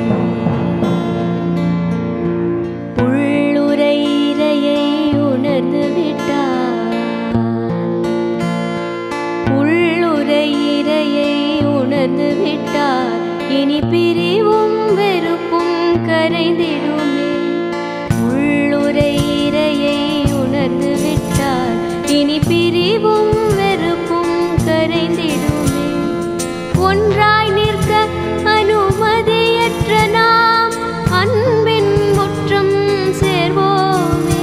உள்ளுரை இரையை உணர்ந்து விட்டார் உள்ளுரை இரையை உணர்ந்து விட்டார் இனி பிரிவும் வெறுப்பும் கரைந்திடுமே உள்ளுரை இரையை உணர்ந்து விட்டார் இனி பிரிவும் வெறுப்பும் கரைந்திடுமே ஒன்றாய் நிற்க அனுமதியற்ற நாம் அன்பின் முற்றம் சேர்வோமே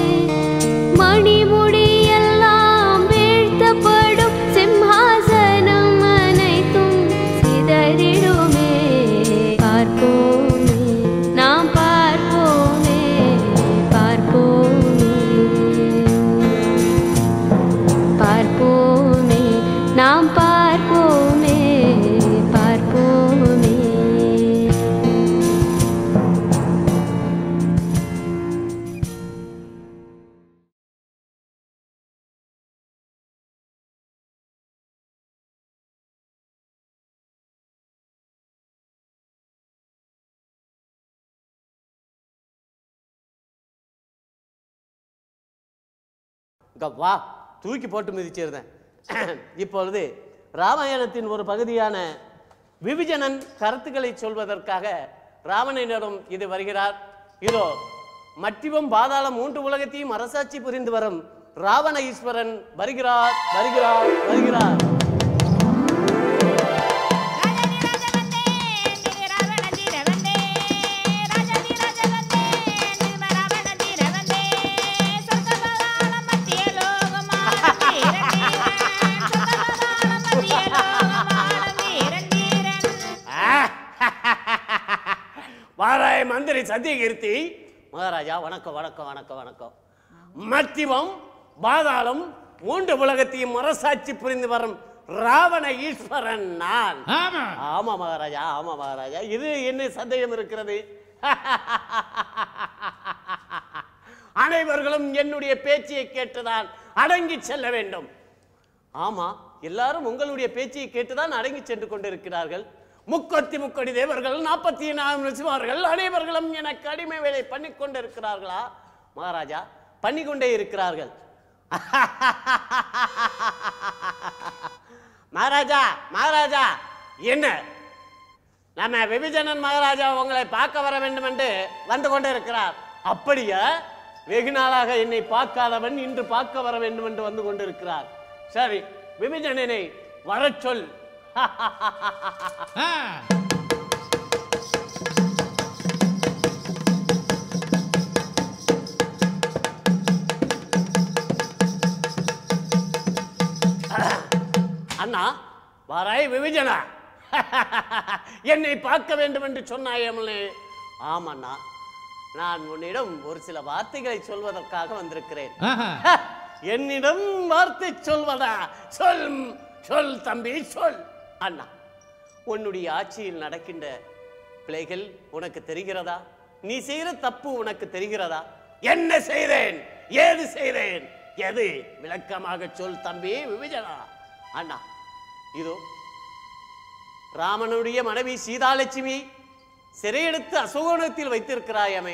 மணிமுடியெல்லாம் வீழ்த்தப்படும் சிம்ஹாசனம் அனைத்தும் சிதறிடுமே பார்ப்போமே நாம் பார்ப்போமே பார்ப்போமே பார்ப்போமே நாம் பார்ப்போமே பார்ப்போமே இங்க வா தூக்கி போட்டு மிதிச்சிருந்தேன் இப்பொழுது ராமாயணத்தின் ஒரு பகுதியான விபிஜனன் கருத்துக்களை சொல்வதற்காக ராவணனிடம் இது வருகிறார் இதோ மட்டிவம் பாதாளம் மூன்று உலகத்தையும் அரசாட்சி புரிந்து வரும் ராவண ஈஸ்வரன் வருகிறார் வருகிறார் வருகிறார் வாராய மந்திரி சத்தியகீர்த்தி மகாராஜா வணக்கம் வணக்கம் வணக்கம் வணக்கம் மத்திவம் பாதாளம் மூன்று உலகத்தையும் மரசாட்சி புரிந்து வரும் ராவண ஈஸ்வரன் நான் ஆமா ஆமா மகாராஜா ஆமா மகாராஜா இது என்ன சந்தேகம் இருக்கிறது அனைவர்களும் என்னுடைய பேச்சையை கேட்டுதான் அடங்கி செல்ல வேண்டும் ஆமா எல்லாரும் உங்களுடைய பேச்சையை கேட்டுதான் அடங்கி சென்று கொண்டிருக்கிறார்கள் முக்கத்தி முக்கடி தேவர்கள் நாற்பத்தி நான்கு சிவார்கள் அனைவர்களும் எனக்கு அடிமை வேலை பண்ணி கொண்டிருக்கிறார்களா மகாராஜா பண்ணி கொண்டே இருக்கிறார்கள் மகாராஜா மகாராஜா என்ன நம்ம விபிஜனன் மகாராஜா உங்களை பார்க்க வர வேண்டும் என்று வந்து கொண்டே இருக்கிறார் அப்படியா வெகு நாளாக என்னை பார்க்காதவன் இன்று பார்க்க வர வேண்டும் என்று வந்து கொண்டிருக்கிறார் சரி விபிஜனனை வரச் சொல் அண்ணா வாராய் விபிஜனா என்னை பார்க்க வேண்டும் என்று சொன்னாயமலே ஆமண்ணா நான் உன்னிடம் ஒரு சில வார்த்தைகளை சொல்வதற்காக வந்திருக்கிறேன் ஆஹா. என்னிடம் வார்த்தை சொல்வதா சொல் சொல் தம்பி சொல் அண்ணா உன்னுடைய ஆட்சியில் நடக்கின்ற பிழைகள் உனக்கு தெரிகிறதா நீ செய்கிற தப்பு உனக்கு தெரிகிறதா என்ன செய்தேன் ஏது செய்தேன் எது விளக்கமாக சொல் தம்பி விபிஜனா அண்ணா இதோ ராமனுடைய மனைவி சீதாலட்சுமி சிறையெடுத்து அசோகனத்தில் வைத்திருக்கிறாயமே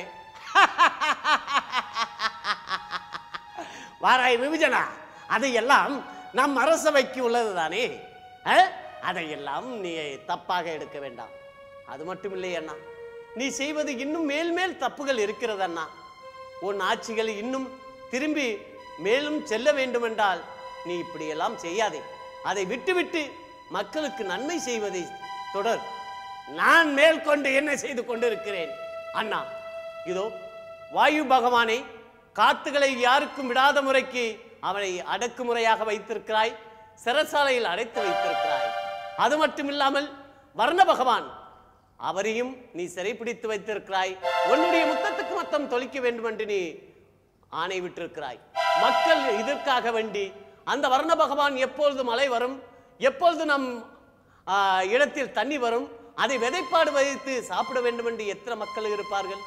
வாராய் விபிஜனா அதையெல்லாம் நம் அரசவைக்கு உள்ளது தானே அதையெல்லாம் நீ தப்பாக எடுக்க வேண்டாம் அது மட்டும் இல்லை அண்ணா நீ செய்வது இன்னும் மேல் மேல் தப்புகள் இருக்கிறது அண்ணா உன் ஆட்சிகள் இன்னும் திரும்பி மேலும் செல்ல வேண்டுமென்றால் நீ இப்படியெல்லாம் செய்யாதே அதை விட்டுவிட்டு மக்களுக்கு நன்மை செய்வதை தொடர் நான் மேல் கொண்டு என்ன செய்து கொண்டிருக்கிறேன் அண்ணா இதோ வாயு பகவானை காத்துகளை யாருக்கும் விடாத முறைக்கு அவனை அடக்குமுறையாக வைத்திருக்கிறாய் சிறைசாலையில் அடைத்து வைத்திருக்கிறாய் அது மட்டும் இல்லாமல் வர்ண பகவான் அவரையும் நீ சிறைப்பிடித்து வைத்திருக்கிறாய் உன்னுடைய முத்தத்துக்கு மொத்தம் தொலைக்க வேண்டும் என்று நீ ஆணை விட்டிருக்கிறாய் மக்கள் இதற்காக வேண்டி அந்த வர்ண பகவான் எப்பொழுது மழை வரும் எப்பொழுது நம் ஆ, இடத்தில் தண்ணி வரும் அதை விதைப்பாடு வைத்து சாப்பிட வேண்டும் என்று எத்தனை மக்கள் இருப்பார்கள்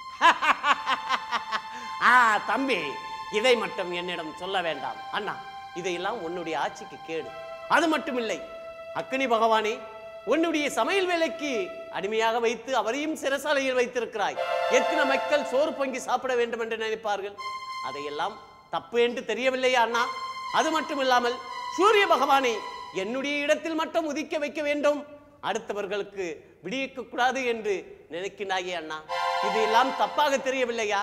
ஆ தம்பி இதை மட்டும் என்னிடம் சொல்ல வேண்டாம் அண்ணா இதையெல்லாம் உன்னுடைய ஆட்சிக்கு கேடு அது மட்டுமில்லை அக்னி பகவானே உன்னுடைய சமையல் வேலைக்கு அடிமையாக வைத்து அவரையும் சிறைசாலையில் வைத்திருக்கிறாய் எத்தனை மக்கள் சோறு பொங்கி சாப்பிட வேண்டும் என்று நினைப்பார்கள் அதையெல்லாம் தப்பு என்று தெரியவில்லையா அண்ணா அது மட்டும் இல்லாமல் சூரிய பகவானை என்னுடைய இடத்தில் மட்டும் உதிக்க வைக்க வேண்டும் அடுத்தவர்களுக்கு விடியக்க கூடாது என்று நினைக்கிறாயே அண்ணா இது எல்லாம் தப்பாக தெரியவில்லையா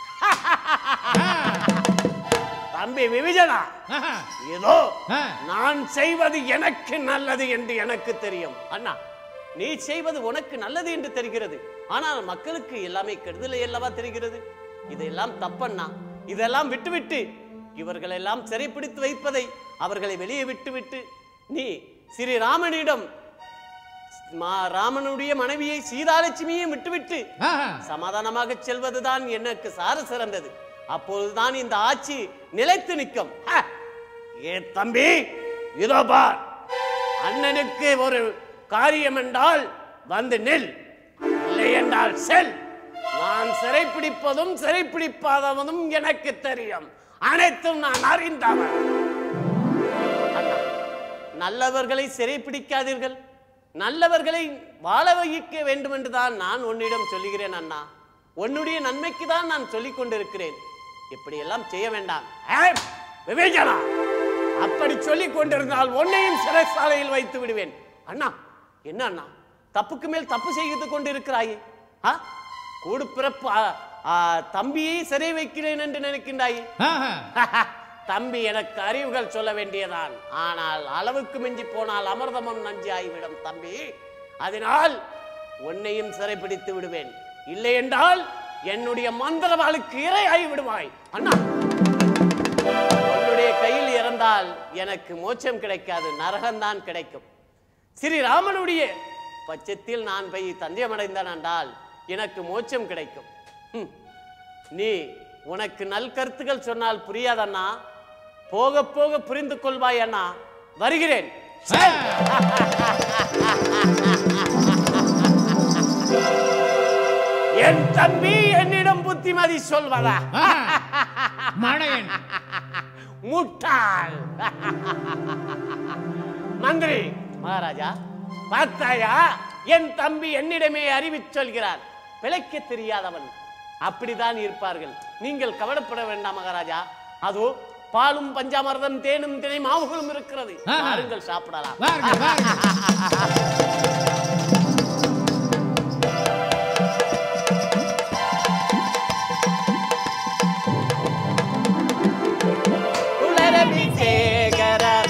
தம்பி விவிஜனா ஏதோ நான் செய்வது எனக்கு நல்லது என்று எனக்கு தெரியும் அண்ணா நீ செய்வது உனக்கு நல்லது என்று தெரிகிறது ஆனால் மக்களுக்கு எல்லாமே கெடுதலை அல்லவா தெரிகிறது இதெல்லாம் தப்பண்ணா இதெல்லாம் விட்டுவிட்டு இவர்களெல்லாம் சிறைப்பிடித்து வைப்பதை அவர்களை வெளியே விட்டுவிட்டு நீ ஸ்ரீ ராமனிடம் மா- ராமனுடைய மனைவியை சீதாலட்சுமியையும் விட்டுவிட்டு சமாதானமாக செல்வதுதான் எனக்கு சார சிறந்தது அப்பொழுதுதான் இந்த ஆட்சி நிலைத்து நிற்கும் ஹ! ஏ தம்பி இதோ பார் அண்ணனுக்கு ஒரு காரியம் என்றால் வந்து நில் இல்லை என்றால் செல் நான் சிறைப்பிடிப்பதும் சிறைப்பிடிப்பாதவதும் எனக்கு தெரியும் அனைத்தும் நான் அறிந்தவன் அண்ணா, நல்லவர்களை சிறைப்பிடிக்காதீர்கள் நல்லவர்களை வாழ வைக்க வேண்டும் என்றுதான் நான் உன்னிடம் சொல்லுகிறேன் அண்ணா உன்னுடைய நன்மைக்கு தான் நான் சொல்லிக் கொண்டிருக்கிறேன் இப்படியெல்லாம் செய்ய வேண்டாம் ஏய், விவேச்சனா அப்படி சொல்லிக் கொண்டிருந்தால் உன்னையும் சிறைசாலையில் வைத்து விடுவேன் அண்ணா என்ன அண்ணா தப்புக்கு மேல் தப்பு செய்து கொண்டிருக்கிறாயே ஆ கூடு பிறப்பு ஆ, ஆ, தம்பியை சிறை வைக்கிறேன் என்று நினைக்கின்றாயே தம்பி எனக்கு அறிவுகள் சொல்ல வேண்டியதான் ஆனால் அளவுக்கு மிஞ்சி போனால் அமிர்தமும் நஞ்சு ஆகிவிடும் தம்பி அதனால் உன்னையும் சிறைப்பிடித்து விடுவேன் இல்லை என்றால் என்னுடைய மந்திரவாளுக்கு இரையாகி விடுவாய் அண்ணா உன்னுடைய கையில் இறந்தால் எனக்கு மோட்சம் கிடைக்காது நரகம்தான் கிடைக்கும் ஸ்ரீ ராமனுடைய பட்சத்தில் நான் போய் தஞ்சமடைந்தேன் என்றால் எனக்கு மோட்சம் கிடைக்கும் ஹம். நீ உனக்கு நல் கருத்துக்கள் சொன்னால் புரியாதண்ணா போக போக புரிந்து கொள்வாய் அண்ணா வருகிறேன் என் தம்பி என்னிடம் புத்திமதி சொல்வதா மடையன் முட்டாள் மந்திரி மகாராஜா பார்த்தாயா என் தம்பி என்னிடமே அறிவிச் சொல்கிறார் பிழைக்க தெரியாதவன் அப்படிதான் இருப்பார்கள் நீங்கள் கவலைப்பட வேண்டாம் மகாராஜா அதோ பாலும் பஞ்சாமிர்தம் தேனும் தினை மாவுகளும் இருக்கிறது ஆ. வாருங்கள் சாப்பிடலாம் வாருங்கள், வாருங்கள். குலரபிஷேகரர்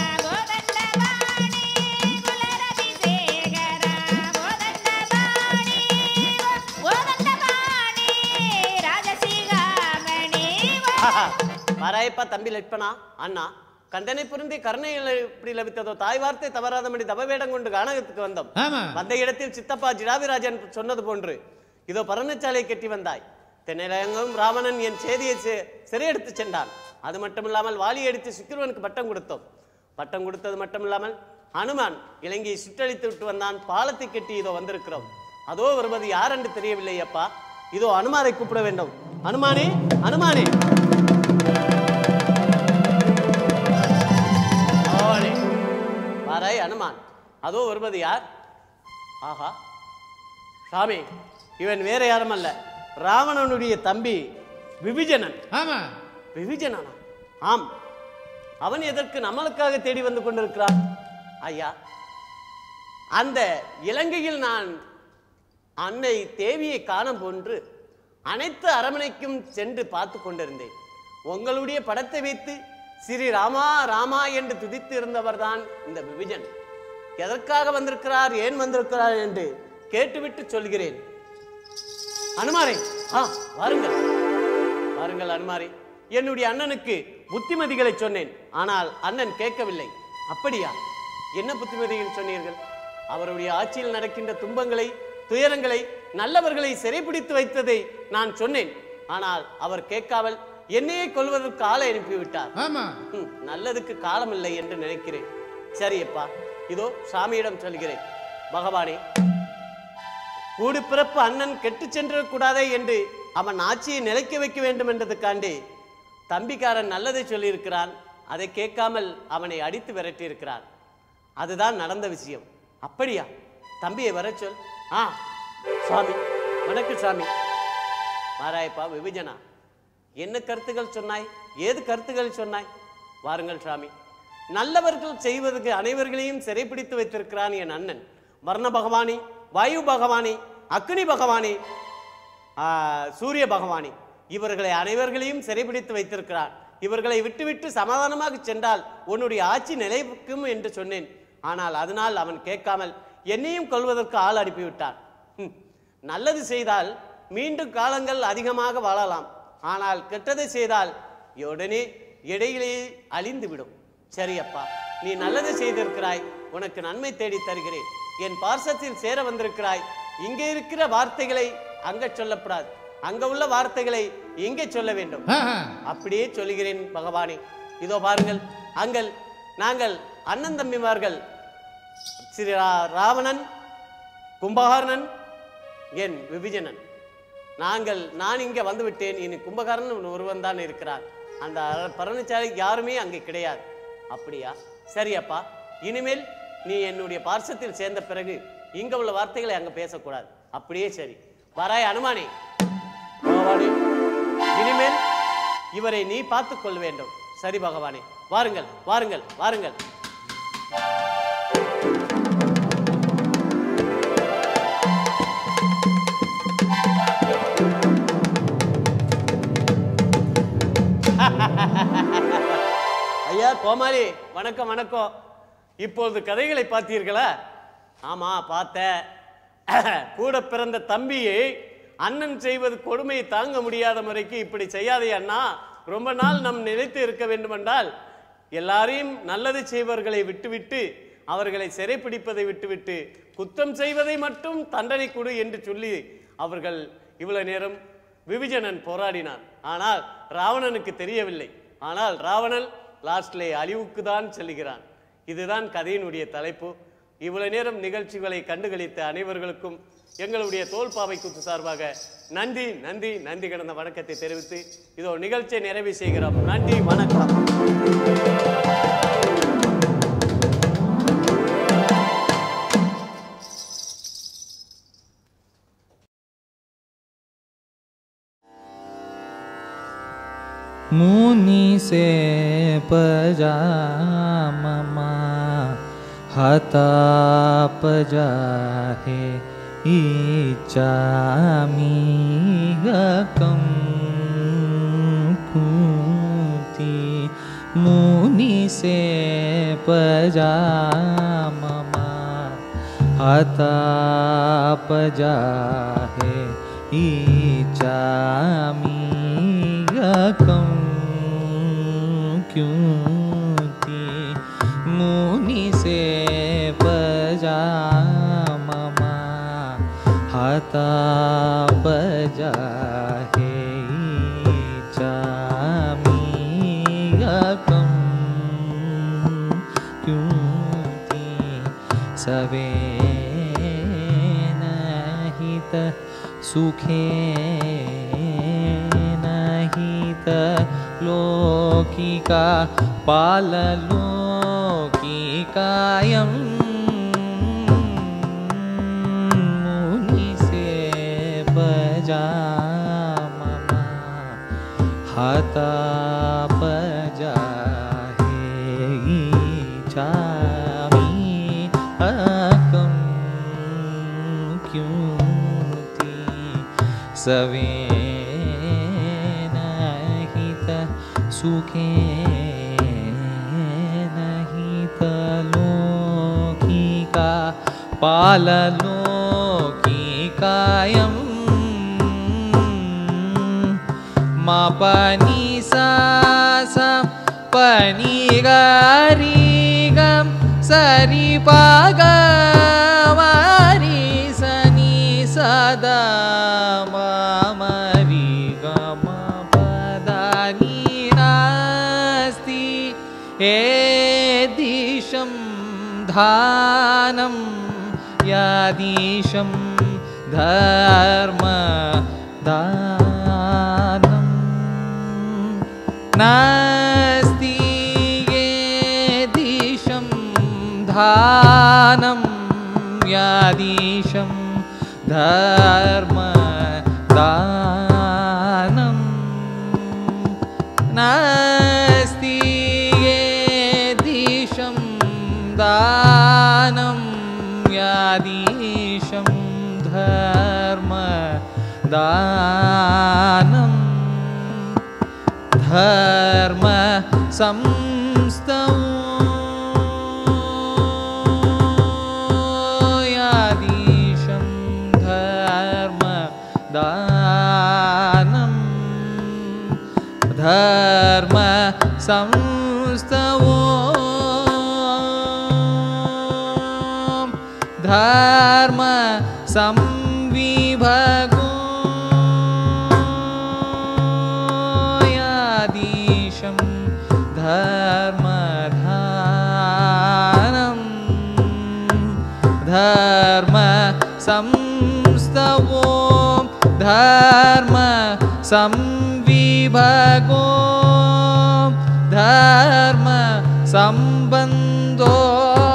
வராயப்பா தம்பி லட்பனா அண்ணா கண்டனை புரிந்தி கருணையில் இப்படி லபித்ததோ தாய் வார்த்தை தவறாதபடி தவவேடம் கொண்டு கானகத்துக்கு வந்தோம் ஆமா. வந்த இடத்தில் சித்தப்பா ஜிடாவிராஜன் சொன்னது போன்று இதோ பரணச்சாலை கட்டி வந்தாய் தென்னிலங்கும் ராவணன் என் செய்தியை சி- சிறையெடுத்து சென்றான் அது மட்டுமில்லாமல் வாலி அடித்து சுக்கிரவனுக்கு பட்டம் கொடுத்தோம் பட்டம் கொடுத்தது மட்டுமில்லாமல் அனுமான் இலங்கையை சுற்றழித்து விட்டு வந்தான் பாலத்தை கட்டி இதோ வந்திருக்கிறோம் அதோ வருவது யார் என்று தெரியவில்லை அப்பா இதோ அனுமாரை கூப்பிட வேண்டும் அனுமானே அனுமானே ஆளே. வாராய் அனுமான் அதோ வருவது யார் ஆஹா சாமி இவன் வேற யாரும் அல்ல ராவணனுடைய தம்பி விபிஜனன் ஆமா விபிஜனனா ஆம் அவன் எதற்கு நம்மளுக்காக தேடி வந்து கொண்டிருக்கிறான் ஐயா அந்த இலங்கையில் நான் அன்னை தேவியை காண போன்று அனைத்து அரமனைக்கும் சென்று பார்த்து கொண்டிருந்தேன் உங்களுடைய படத்தை வைத்து ஸ்ரீ ராமா ராமா என்று துதித்து இருந்தவர்தான் இந்த விபிஜன் எதற்காக வந்திருக்கிறார் ஏன் வந்திருக்கிறார் என்று கேட்டுவிட்டு சொல்கிறேன் அனுமாரே ஆ வாருங்கள் வாருங்கள் அனுமாரே என்னுடைய அண்ணனுக்கு புத்திமதிகளை சொன்னேன் ஆனால் அண்ணன் கேட்கவில்லை அப்படியா என்ன புத்திமதிகள் சொன்னீர்கள் அவருடைய ஆட்சியில் நடக்கின்ற துன்பங்களை துயரங்களை நல்லவர்களை சிறைப்பிடித்து வைத்ததை நான் சொன்னேன் ஆனால் அவர் கேட்காமல் என்னையே கொல்வதற்கு ஆளை அனுப்பிவிட்டார் ஆமா ம், நல்லதுக்கு காலம் இல்லை என்று நினைக்கிறேன் சரி அப்பா இதோ சாமியிடம் சொல்கிறேன் பகவானே கூடு பிறப்பு அண்ணன் கெட்டு சென்றக்கூடாதே என்று அவன் ஆட்சியை நிலைக்க வைக்க வேண்டும் என்றதுக்காண்டி தம்பிக்காரன் நல்லதை சொல்லியிருக்கிறான் அதை கேட்காமல் அவனை அடித்து விரட்டி இருக்கிறான் அதுதான் நடந்த விஷயம் அப்படியா தம்பியை வர சொல் ஆ சுவாமி வணக்கம் சாமி மாராயப்பா விபஜனா என்ன கருத்துக்கள் சொன்னாய் ஏது கருத்துக்கள் சொன்னாய் வாருங்கள் சாமி நல்லவர்கள் செய்வதற்கு அனைவர்களையும் சிறைப்பிடித்து வைத்திருக்கிறான் என் அண்ணன் வர்ண பகவானி வாயு பகவானி அக்னி பகவானி ஆ, சூரிய பகவானி இவர்களை அனைவர்களையும் சிறைப்பிடித்து வைத்திருக்கிறார் இவர்களை விட்டுவிட்டு சமாதானமாக சென்றால் உன்னுடைய ஆட்சி நிலைக்கும் என்று சொன்னேன் ஆனால் அதனால் அவன் கேட்காமல் என்னையும் கொல்வதற்கு ஆள் அனுப்பிவிட்டான் ஹம். நல்லது செய்தால் மீண்டும் காலங்கள் அதிகமாக வாழலாம் ஆனால் கெட்டதை செய்தால் உடனே இடையிலேயே அழிந்து விடும் சரி அப்பா நீ நல்லது செய்திருக்கிறாய் உனக்கு நன்மை தேடி தருகிறேன் என் பார்சத்தில் சேர வந்திருக்கிறாய் இங்கே இருக்கிற வார்த்தைகளை அங்க சொல்லப்படாது அங்க உள்ள வார்த்தைகளை இங்கே சொல்ல வேண்டும் அப்படியே சொல்லுகிறேன் பகவானே இதோ பாருங்கள் அங்கள் நாங்கள் அண்ணன் தம்பிமார்கள் ஸ்ரீ ரா- ராவணன் கும்பகர்ணன் என் விபிஜனன் நாங்கள் நான் இங்கே வந்து விட்டேன் இனி கும்பகர்ணன் ஒருவன் தான் இருக்கிறான் அந்த அர- பரணிச்சாலை யாருமே அங்கே கிடையாது அப்படியா சரி அப்பா இனிமேல் நீ என்னுடைய பார்சத்தில் சேர்ந்த பிறகு இங்க உள்ள வார்த்தைகளை அங்க பேசக்கூடாது அப்படியே சரி வராய் அனுமானே பகவானே இனிமேல் இவரை நீ பார்த்துக் கொள்ள வேண்டும் சரி பகவானே வாருங்கள் வாருங்கள் வாருங்கள் ஐயா கோமாளி வணக்கம் வணக்கம் இப்பொழுது கதைகளை பார்த்தீர்களா ஆமா பார்த்தேன் கூட பிறந்த தம்பியை அண்ணன் செய்வது கொடுமையை தாங்க முடியாத முறைக்கு இப்படி செய்யாதே அண்ணா ரொம்ப நாள் நம் நிலைத்து இருக்க வேண்டுமென்றால் எல்லாரையும் நல்லது செய்வர்களை விட்டுவிட்டு அவர்களை சிறைப்பிடிப்பதை விட்டுவிட்டு குத்தம் செய்வதை மட்டும் தண்டனை கொடு என்று சொல்லி அவர்கள் இவ்வளவு நேரம் விவிஜனன் போராடினான் ஆனால் ராவணனுக்கு தெரியவில்லை ஆனால் ராவணன் லாஸ்ட்லே அழிவுக்கு தான் செல்கிறான் இதுதான் கதையினுடைய தலைப்பு இவ்வளவு நேரம் நிகழ்ச்சிகளை கண்டுகளித்த அனைவர்களுக்கும் எங்களுடைய தோல்பாவை குத்து சார்பாக நன்றி நன்றி நன்றி கடந்த வணக்கத்தை தெரிவித்து இதோ நிகழ்ச்சியை நிறைவு செய்கிறோம் நன்றி வணக்கம் मुनि से पजाममा हता पजाहे इचामी गकम कुती मुनि से पजाममा हता पजाहे इचामी गकम क्योंकि मुनि से पजाममा हता बजा है चामी गकम क्योंकि सवे नहित सुखे नहित लौकिका पाललौकिकायं मुनि से बजा मम हता बजा हे चामी अकं क्योंति सवे नहित सुखे नहित लौकिका पाललौकिकायं मापनी सा सा पनी गारी गम सरि पाग मरि सनि सदा मरि गम पदानि नास्ति एदिशं धानं यादीशं धर्म दानं नास्ति येदिशं धानं यादीशं धर्म दानं नास्ति येदिशं दानं यादीशं धर्म दानं धर्म यादीशं धर्म दानं धर्म संस्तवो धर्म संविभगो यादीशं धर्मधानं धर्म संस्तवो धर्म संविभगो धर्म सम्बन्धो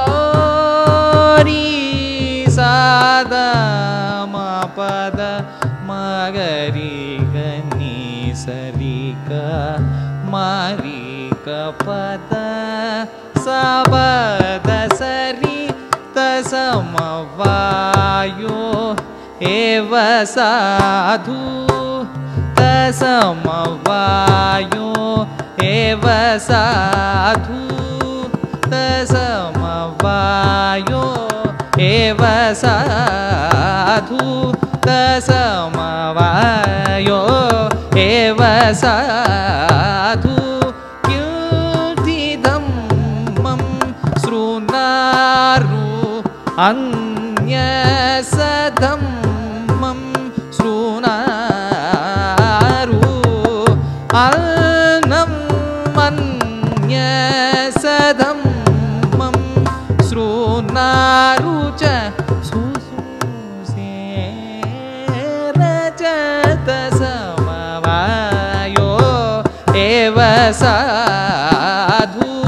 सादमपद मगरि गनि सरिक मारिक पद सबद सरि तसमवायो एव साधु तसमवायो एव साधु तसमवायो एव साधु तसमवायो एव साधु कीर्तिधम्मं शृणारु अन्यसधम्मं शृणारु अन्नं मन्यसधम्मं शृणारु च सुसुसेरजतसमवायो एव साधु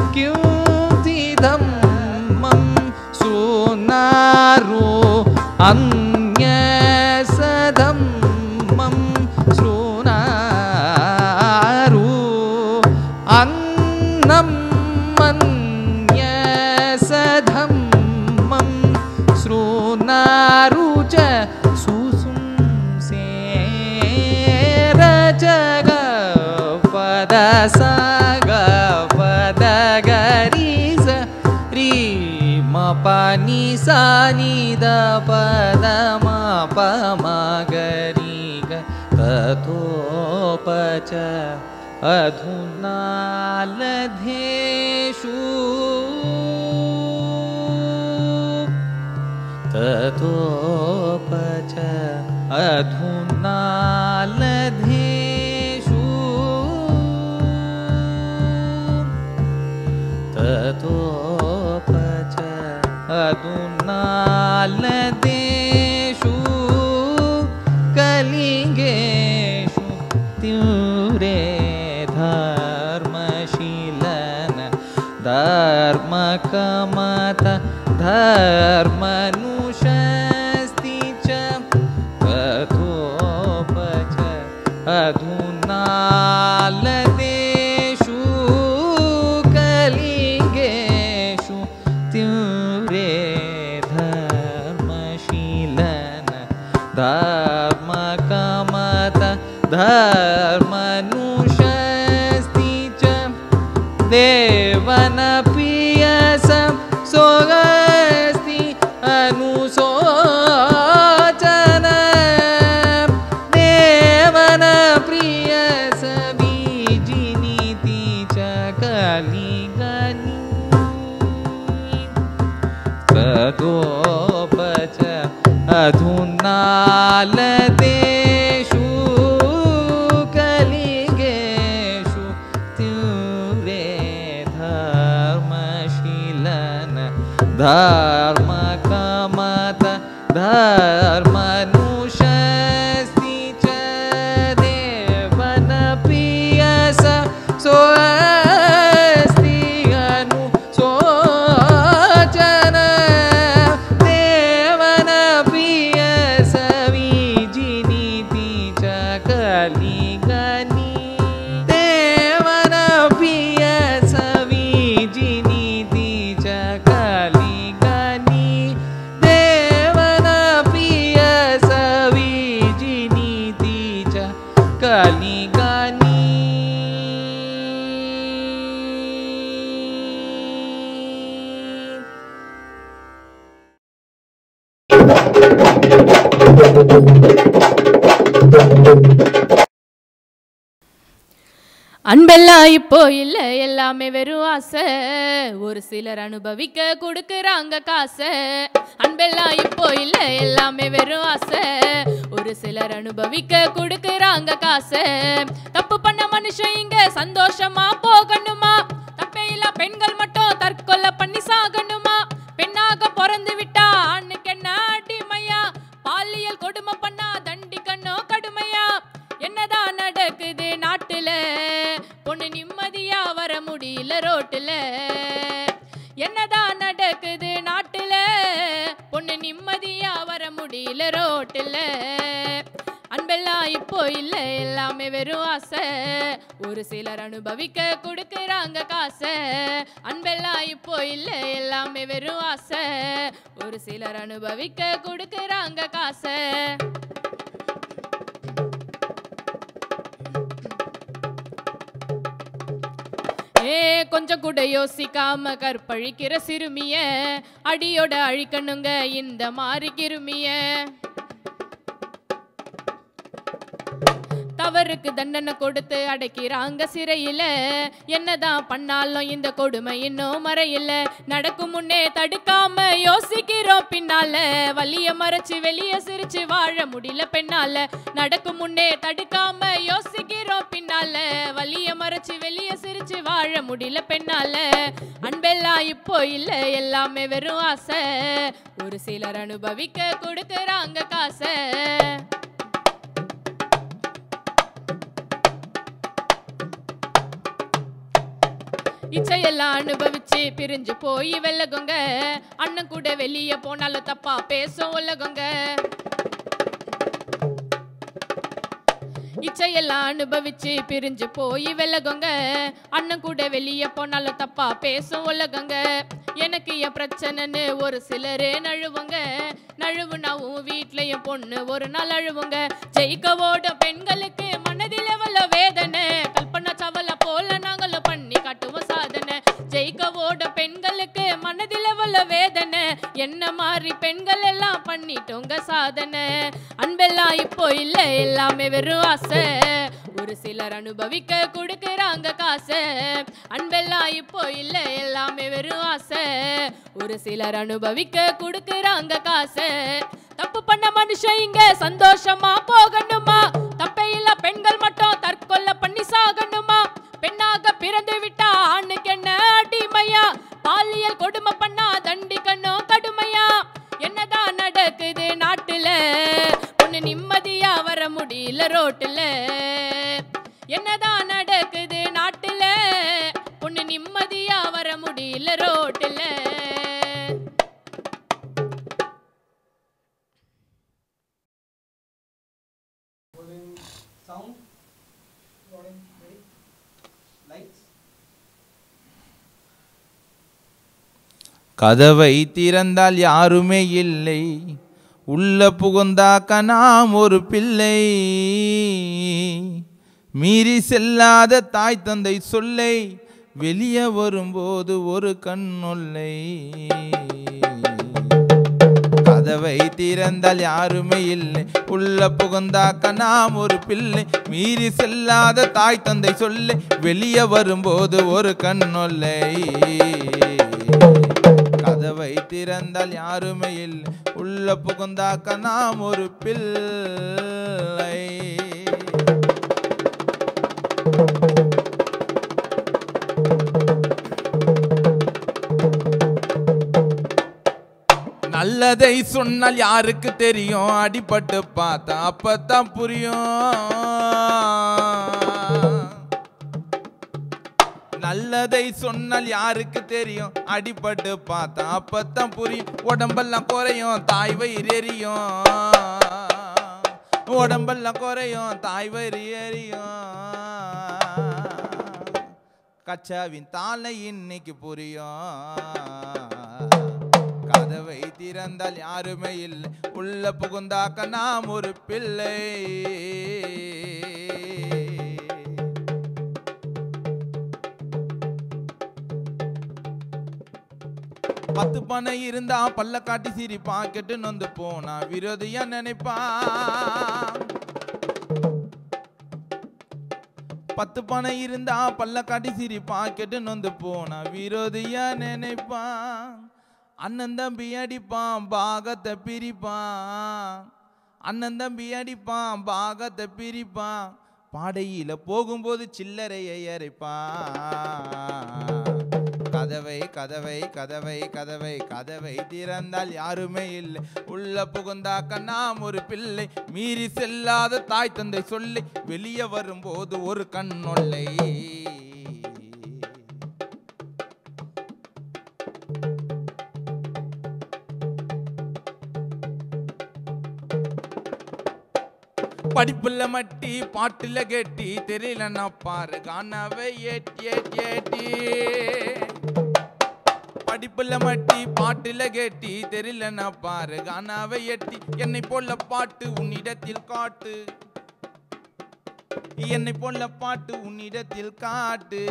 कीर्तिधम्मं शृणारु अन्यसधम्मं शृणारु अन्नं मन्यसधम्मं शृणारु च सुसुंसेरजगपद सगपदगरीस रीमपनि सानिदपदमपमगरीग ततोपच अधुनालधेषु ततोपच अधुनालधेषु ततोपच अधुनालदेषु कलिङ्गेषु तीव्रे धर्मशीलन धर्मकमत धर्मनुषस्ति च ततोपच अधुनालदेषु कलिङ्गेषु तीव्रे धर्मशीलन धर्मकमत धर्मनुषस्ति च देवनप्रियसं सोगस्ति अनुशोचन देवनप्रियसबीजिनीति च कलिगनि गोप च अधुनालतेषु कलिगेषु तीव्रे धर्मशीलन धर्मकमत धर्मनुषस्ति च देवन पियस सोऽस्ति अनु सोचन देवन पियस विजिनीति च कलिगनी देवन पियस विजिनीति च कलिगनी देवन पियस विजिनीति च कलिगनी அன்பெல்லாம் இப்போ இல்ல எல்லாமே வெறும் ஆசை ஒரு சிலர் அனுபவிக்க கொடுக்கறாங்க காசை அன்பெல்லாம் இப்போ இல்ல எல்லாமே வெறும் ஆசை ஒரு சிலர் அனுபவிக்க கொடுக்கறாங்க காசை தப்பு பண்ண மனுஷன் இங்க சந்தோஷமா போகணுமா தப்பே இல்ல பெண்கள் மட்டும் தற்கொலை பண்ணி சாகணுமா பெண்ணாக பிறந்து விட்டா ஆணுக்கு என்ன அடிமையா பாலியல் கொடுமை பண்ணா தண்டிக்கணும் கடுமையா என்னதான் நடக்குது நாட்டுல பொண்ணு நிம்மதியா வர முடியல ரோட்டுல என்னதான் நடக்குது நாட்டுல பொண்ணு நிம்மதியா வர முடியல ரோட்டுல அன்பெல்லாம் இப்போ இல்ல எல்லாமே வெறும் ஆசை ஒரு சிலர் அனுபவிக்க கொடுக்கறாங்க காசை அன்பெல்லாம் இப்போ இல்ல எல்லாமே வெறும் ஆசை ஒரு சிலர் அனுபவிக்க கொடுக்கறாங்க காசை ஏ கொஞ்சம் கூட யோசிக்காம கற்பழிக்கிற சிறுமிய அடியோட அழிக்கணுங்க இந்த மாதிரி கிருமிய தவறுக்கு தண்டனை கொடுத்து அடைக்கிறாங்க சிறையில என்னதான் பண்ணாலும் இந்த கொடுமை இன்னும் மறையில நடக்கும் முன்னே தடுக்காம யோசிக்கிறோம் பின்னால வலிய மறைச்சு வெளிய சிரிச்சு வாழ முடியல பெண்ணால நடக்கும் முன்னே தடுக்காம யோசிக்கிறோம் பின்னால வலிய மறைச்சு வெளிய சிரிச்சு வாழ முடியல பெண்ணால அன்பெல்லாம் இப்போ இல்ல எல்லாமே வெறும் ஆசை ஒரு சிலர் அனுபவிக்க கொடுக்கறாங்க காசை இச்சையெல்லாம் அனுபவிச்சு பிரிஞ்சு போய் வெள்ளகொங்க அண்ணன் கூட வெளியே போனாலும் தப்பா பேசும் உலகங்க இச்சையெல்லாம் அனுபவிச்சு பிரிஞ்சு போய் வெள்ளகொங்க அண்ணன் கூட வெளியே போனாலும் தப்பா பேசும் உலகங்க எனக்கு என் பிரச்சனைன்னு ஒரு சிலரே நழுவுங்க நழுவுனா உன் வீட்லயும் பொண்ணு ஒரு நாள் அழுவுங்க ஜெயிக்கவோட பெண்களுக்கு மனதில் எவ்வளோ வேதனை கல்பனா சவல போல நாங்களும் பண்ணி காட்டுவோம் சாதனை ஜெயிக்கவோட பெண்களுக்கு மனதில் எவ்வளோ வேதனை என்ன மாதிரி பெண்கள் எல்லாம் பண்ணிட்டோங்க சாதனை அன்பெல்லாம் இப்போ இல்ல எல்லாமே வெறும் ஆசை ஒரு சிலர் அனுபவிக்க கொடுக்கறாங்க காசை அன்பெல்லாம் இப்போ இல்ல எல்லாமே வெறும் ஆசை ஒரு சிலர் அனுபவிக்க கொடுக்கறாங்க காசை தப்பு பண்ண மனுஷன் இங்க சந்தோஷமா போகணுமா தப்பே இல்ல பெண்கள் மட்டும் தற்கொலை பண்ணி சாகணுமா பெண்ணாக பிறந்து விட்டா ஆணுக்கு என்ன அடிமையா பாலியல் கொடுமை பண்ணா தண்டிக்கணும் கடுமையா என்னதான் நடக்குது நாட்டுல பொண்ணு நிம்மதியா வர முடியல ரோட்டுல என்னதான் நடக்குது நாட்டுல பொண்ணு நிம்மதியா வர முடியல ரோட்டுல Sound. Rolling. Ready. Lights. கதவை திறந்தால் யாருமே இல்லை உள்ள புகுந்தாக்க நாம் ஒரு பிள்ளை மீறி செல்லாத தாய் தந்தை சொல்லை வெளியே வரும்போது ஒரு கண்ணொல்லை கதவை திறந்தால் யாருமே இல்லை உள்ள புகுந்தாக்க நாம் ஒரு பிள்ளை மீறி செல்லாத தாய் தந்தை சொல்லை வெளியே வரும்போது ஒரு கண்ணொல்லை கதவை திறந்தால் யாருமே இல்லை உள்ள புகுந்தாக்க நாம் ஒரு பிள்ளை நல்லதை சொன்னால் யாருக்கு தெரியும் அடிபட்டு பார்த்தா அப்பதான் புரியும் நல்லதை சொன்னால் யாருக்கு தெரியும் அடிபட்டு பார்த்தா அப்பதான் புரியும் உடம்பெல்லாம் குறையும் தாய் வயிறு எரியும் உடம்பெல்லாம் குறையும் தாய் வயிறு எரியும் கச்சாவின் தாளை இன்னைக்கு புரியும் கதவை திறந்தால் யாருமே இல்லை உள்ள புகுந்தாக்க நாம் ஒரு பிள்ளை பத்து பணம் இருந்தா பல்ல காட்டி சிரிப்பான் கெட்டு நொந்து போனா விரோதியா நினைப்பான் பத்து பணம் இருந்தா பல்ல காட்டி சிரிப்பான் கெட்டு நொந்து போனா விரோதியா நினைப்பான் அண்ணன் தம்பி அடிப்பான் பாகத்தை பிரிப்பான் அண்ணன் தம்பி அடிப்பான் பாகத்தை பிரிப்பான் பாடையில போகும்போது சில்லறையை அரைப்பான் கதவை கதவை கதவை கதவை கதவை திறந்தால் யாருமே இல்லை உள்ள புகுந்தாக்க நாம் ஒரு பிள்ளை மீறி செல்லாத தாய் தந்தை சொல்லி வெளியே வரும்போது ஒரு கண்ணொல்லை படிப்புல மட்டி பாட்டுல கெட்டி தெரியலன்னா பாரு காணாவே ஏட்டி ஏட்டி ஏட்டி படிப்புல மட்டி பாட்டுல கேட்டி தெரியலன்னா பாரு காணாவை எட்டி என்னை போல பாட்டு உன்னிடத்தில் காட்டு என்னை போல பாட்டு உன்னிடத்தில் காட்டு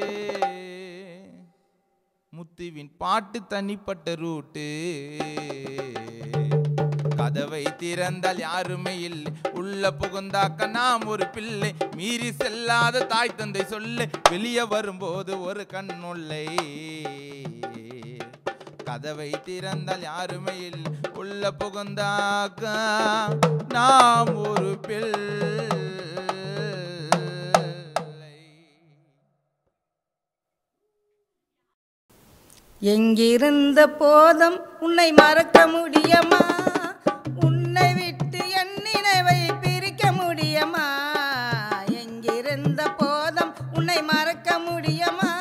முத்துவின் பாட்டு தனிப்பட்ட ரூட்டு கதவை திறந்தால் யாருமே இல்லை உள்ள புகுந்தாக்க நாம் ஒரு பிள்ளை மீறி செல்லாத தாய் தந்தை சொல்ல வெளியே வரும்போது ஒரு கண்ணுள்ளை கதவை திறந்தால் யாருமே இல்லை உள்ள புகுந்தாக்க நாம் ஒரு பிள்ளை எங்கிருந்த போதும் உன்னை மறக்க முடியுமா உன்னை விட்டு என் நினைவை பிரிக்க முடியுமா எங்கிருந்த போதும் உன்னை மறக்க முடியுமா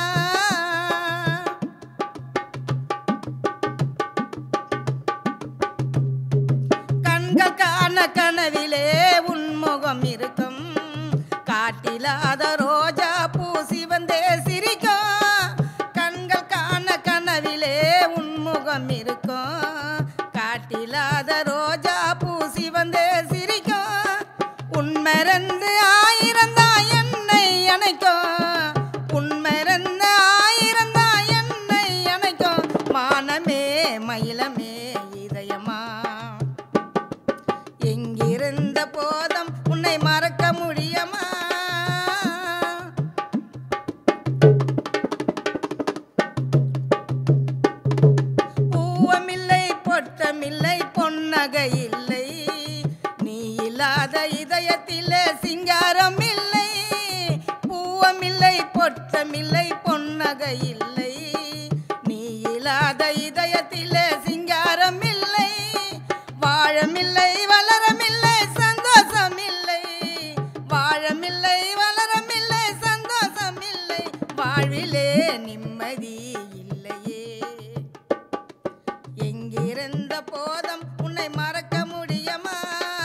கண்கள் காண கனவிலே உன் முகம் இருக்கும் காட்டிலாத ரோஜா பூசி வந்தே சிரிக்கும் கண்கள் காண கனவிலே உன் முகம் இருக்கும் காட்டிலாத ரோஜா பூசி வந்தே சிரிக்கும் உண்மறந்து ஆயிரந்தா என்னை அணைக்கும் உண்மறந்து ஆயிரந்தா என்னை அணைக்கும் மானமே மயிலமே இதயமா எங்கிருந்த போதும் உன்னை மறக்க முடியுமா பூவமில்லை பொட்டமில்லை பொன்னகை இல்லை நீ இல்லாத இதயத்திலே சிங்காரம் இல்லை பூவமில்லை பொட்டமில்லை பொன்னகை இல்லை நீ இல்லாத இதயத்திலே சிங்காரம் இல்லை வாழமில்லை வளரமில்லை சந்தோஷம் இல்லை வாழமில்லை வளரமில்லை சந்தோஷம் இல்லை வாழ்விலே நிம்மதி இல்லையே எங்கிருந்த போதும் உன்னை மறக்க முடியுமா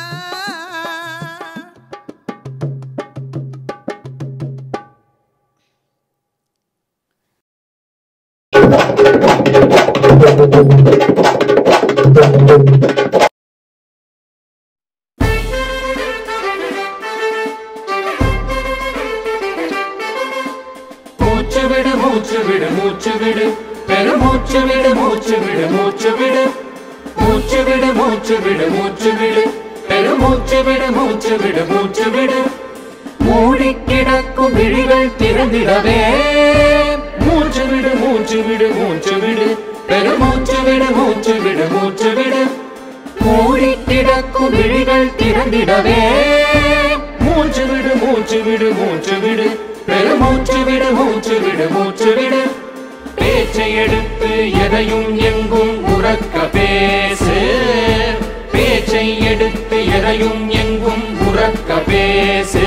மூச்சு விடு மூச்சு விடு மூச்சு விடு பெருமூச்சு விடு மூச்சு விடு மூச்சு விடு மூச்சு விடு மூச்சு விடு மூச்சு விடு பெருமூச்சு விடு மூச்சு விடு மூச்சு விடு மூடி கிடக்கும் விழிகள் திறந்திடவே மூச்சு விடு மூச்சு விடு மூச்சு விடு பெருமூச்சு விடு மூச்சு விடு மூச்சு விடு மூடி கிடக்கும் விழிகள் திறந்திடவே மூச்சு விடு மூச்சு விடு மூச்சு விடு பெருமூச்சு விடு மூச்சு விடு மூச்சு விடு பேச்சை எடுத்து எதையும் எங்கும் உறக்க பேசு பேச்சை எடுத்து எதையும் எங்கும் உறக்க பேசு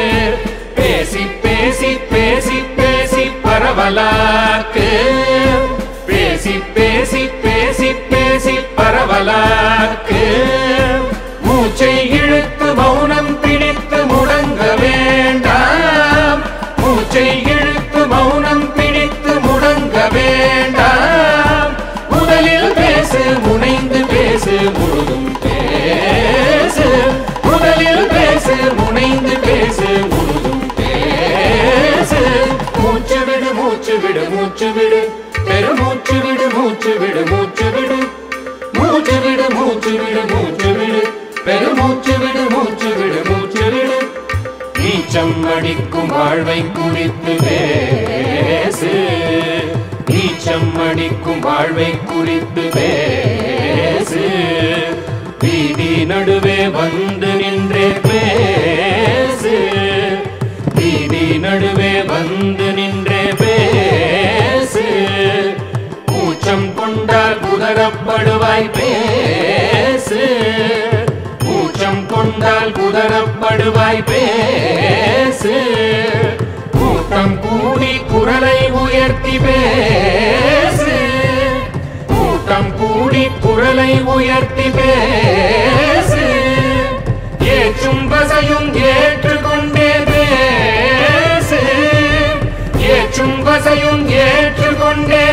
பேசி பேசி பேசி பேசி பரவலாக்கு பேசி பேசி பேசி பேசி பரவலாக்கு மூச்சை இழுத்து மௌனம் பிடித்து முடங்க வேண்டாம் மூச்சை இழுத்து மௌனம் பிடித்து முடங்க வேண்டாம் முதலில் பேசு முனைந்து பேசு முழுதும் பேசு முதலில் பேசு முனைந்து பேசு முழுதும் பேசு மூச்சு விடு மூச்சு விடு மூச்சு விடு பெருமூச்சு விடு மூச்சு விடு மூச்சு விடு மூச்சு விடு மூச்சு விடு மூச்சு விடு பெருமூச்சு விடு மூச்சு விடு மூச்சு விடு நீச்சம் அடிக்கும் வாழ்வை குறித்து பேசு நீச்சம் அடிக்கும் வாழ்வை குறித்து பேசு வீதி நடுவே வந்து நின்றே பேசு வீதி நடுவே வந்து நின்றே பேசு கூச்சம் கொண்டால் குதறப்படுவாய் பேசு கூச்சம் கொண்டால் குதறப்படுவாய் பேசு கூட்டம் கூடி குரலை உயர்த்தி பேசு கூட்டம் கூடி குரலை உயர்த்தி பேசு ஏற்றும் வசையும் ஏற்றுக்கொண்டே பேசு ஏற்றும் வசையும் ஏற்றுக்கொண்டே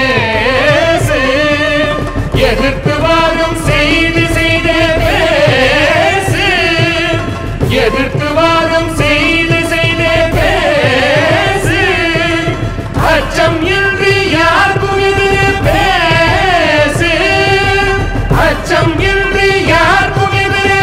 பேசு எதிர்த்து வாதம் செய்து செய்தே பேசு எதிர்த்து வாதம் செய்து செய்தே பேசு அச்சம் இன்றி யாருக்கும் எதிரே பேசு அச்சம் இன்றி யாருக்கும் எதிரே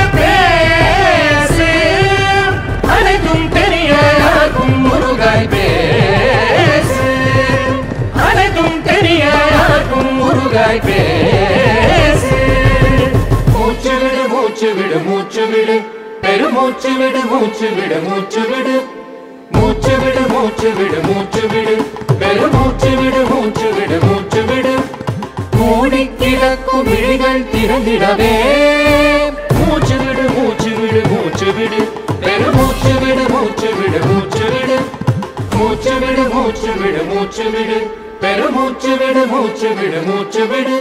பேசு அனைத்தும் தெரிய யாருக்கும் முருகாய் பேசு அனைத்தும் தெரிய யாருக்கும் முருகாய் பேசு மூச்சு விடு மூச்சு விடு மூச்சு விடு பெருமூச்சு விடு மூச்சு விடு மூச்சு விடு மூச்சு விடு மூச்சு விடு மூச்சு விடு பெருமூச்சு விடு மூச்சு விடு மூச்சு விடு மூடி கிடக்கும் விழிகள் திறந்திடவே மூச்சு விடு மூச்சு விடு மூச்சு விடு பெருமூச்சு விடு மூச்சு விடு மூச்சு விடு மூச்சு விடு மூச்சு விடு மூச்சு விடு பெருமூச்சு விடு மூச்சு விடு மூச்சு விடு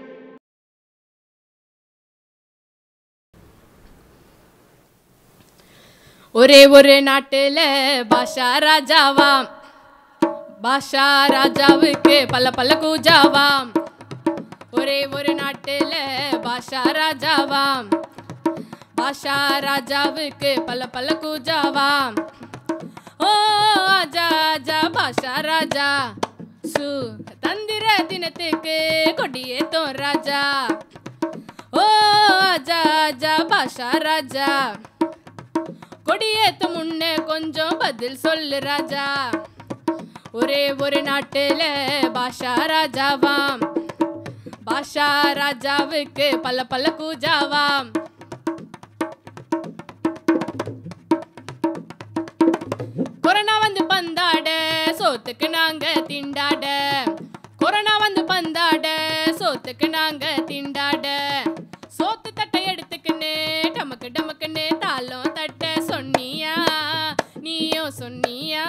ஒரே ஒரு நாட்டுல பாஷா ராஜாவாம் பாஷா ராஜாவுக்கு பல பல கூஜாவாம் ஒரே ஒரு நாட்டுல பாஷா ராஜாவாம் பாஷா ராஜாவுக்கு பல பல கூஜாவாம் ஓ ஆஜா ஆஜா பாஷா ராஜா சு தந்திர தினத்துக்கு கொடியேத்தோம் ராஜா ஓ ஆஜா ஆஜா பாஷா ராஜா கொடியேத்த முன்னே கொஞ்சம் பதில் சொல்லு ராஜா ஒரே ஒரு நாட்டுல பாஷா ராஜாவாம் பாஷா ராஜாவுக்கு பல பல கூஜாவாம் கொரோனா வந்து பந்தாட சோத்துக்கு நாங்க திண்டாட கொரோனா வந்து பந்தாட சோத்துக்கு நாங்க திண்டாட சோத்து தட்டை எடுத்துக்கின்னு டமக்கு டமக்குன்னு தாளம் தட்ட சொன்னியா நீயும் சொன்னியா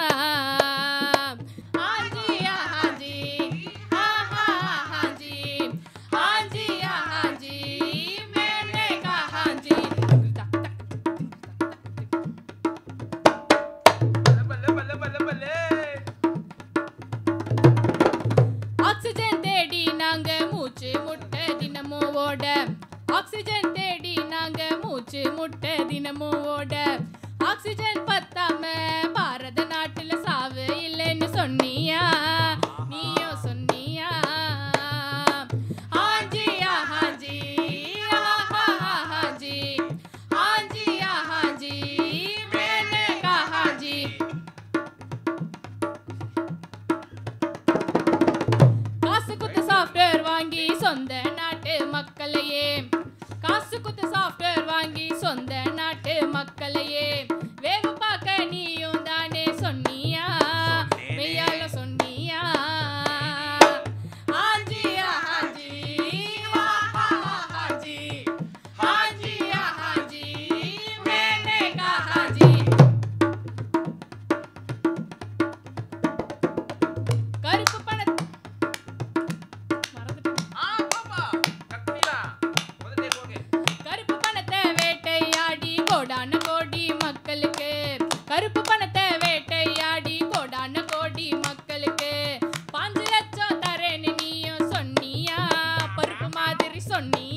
ஆஞ்சியா ஆஞ்சி ஆஹா ஆஞ்சி ஆஞ்சியா ஆஞ்சி மேலே கா ஆஞ்சி ஆக்சிஜன் தேடி நாங்க மூச்சு முட்டை தினமும் ஓட ஆக்சிஜன் தேடி நாங்க மூச்சு முட்டை தினமும் ஓட ஆக்சிஜன் பத்தாம பாரத நாட்டுல சாவு இல்லைன்னு சொன்னியா நீயும் சொன்னியா ஆஞ்சியா ஆஞ்சி ஆஹா ஆஞ்சி ஆஞ்சியா ஆஞ்சி மேலே கா ஆஞ்சி காசு குத்து சாஃப்ட்வேர் நாட்டு மக்களையே காசு குத்து சாஃப்ட்வேர் வாங்கி சொந்த நாட்டு மக்களையே வேவு பார்க்க நீயும் தானே சொன்னியா மெய்யால சொன்னியா ஆஜியா ஆஜி வா வா வா ஆஜி ஆஜியா ஆஜி மேனே கஹா ஜி கருப்பு பண கருப்பு பணத்தை வேட்டையாடி கோடான கோடி மக்களுக்கு கருப்பு பணத்தை வேட்டையாடி கோடான கோடி மக்களுக்கு பாஞ்சு லட்சம் தரேன்னு நீயும் சொன்னியா பருப்பு மாதிரி சொன்னியா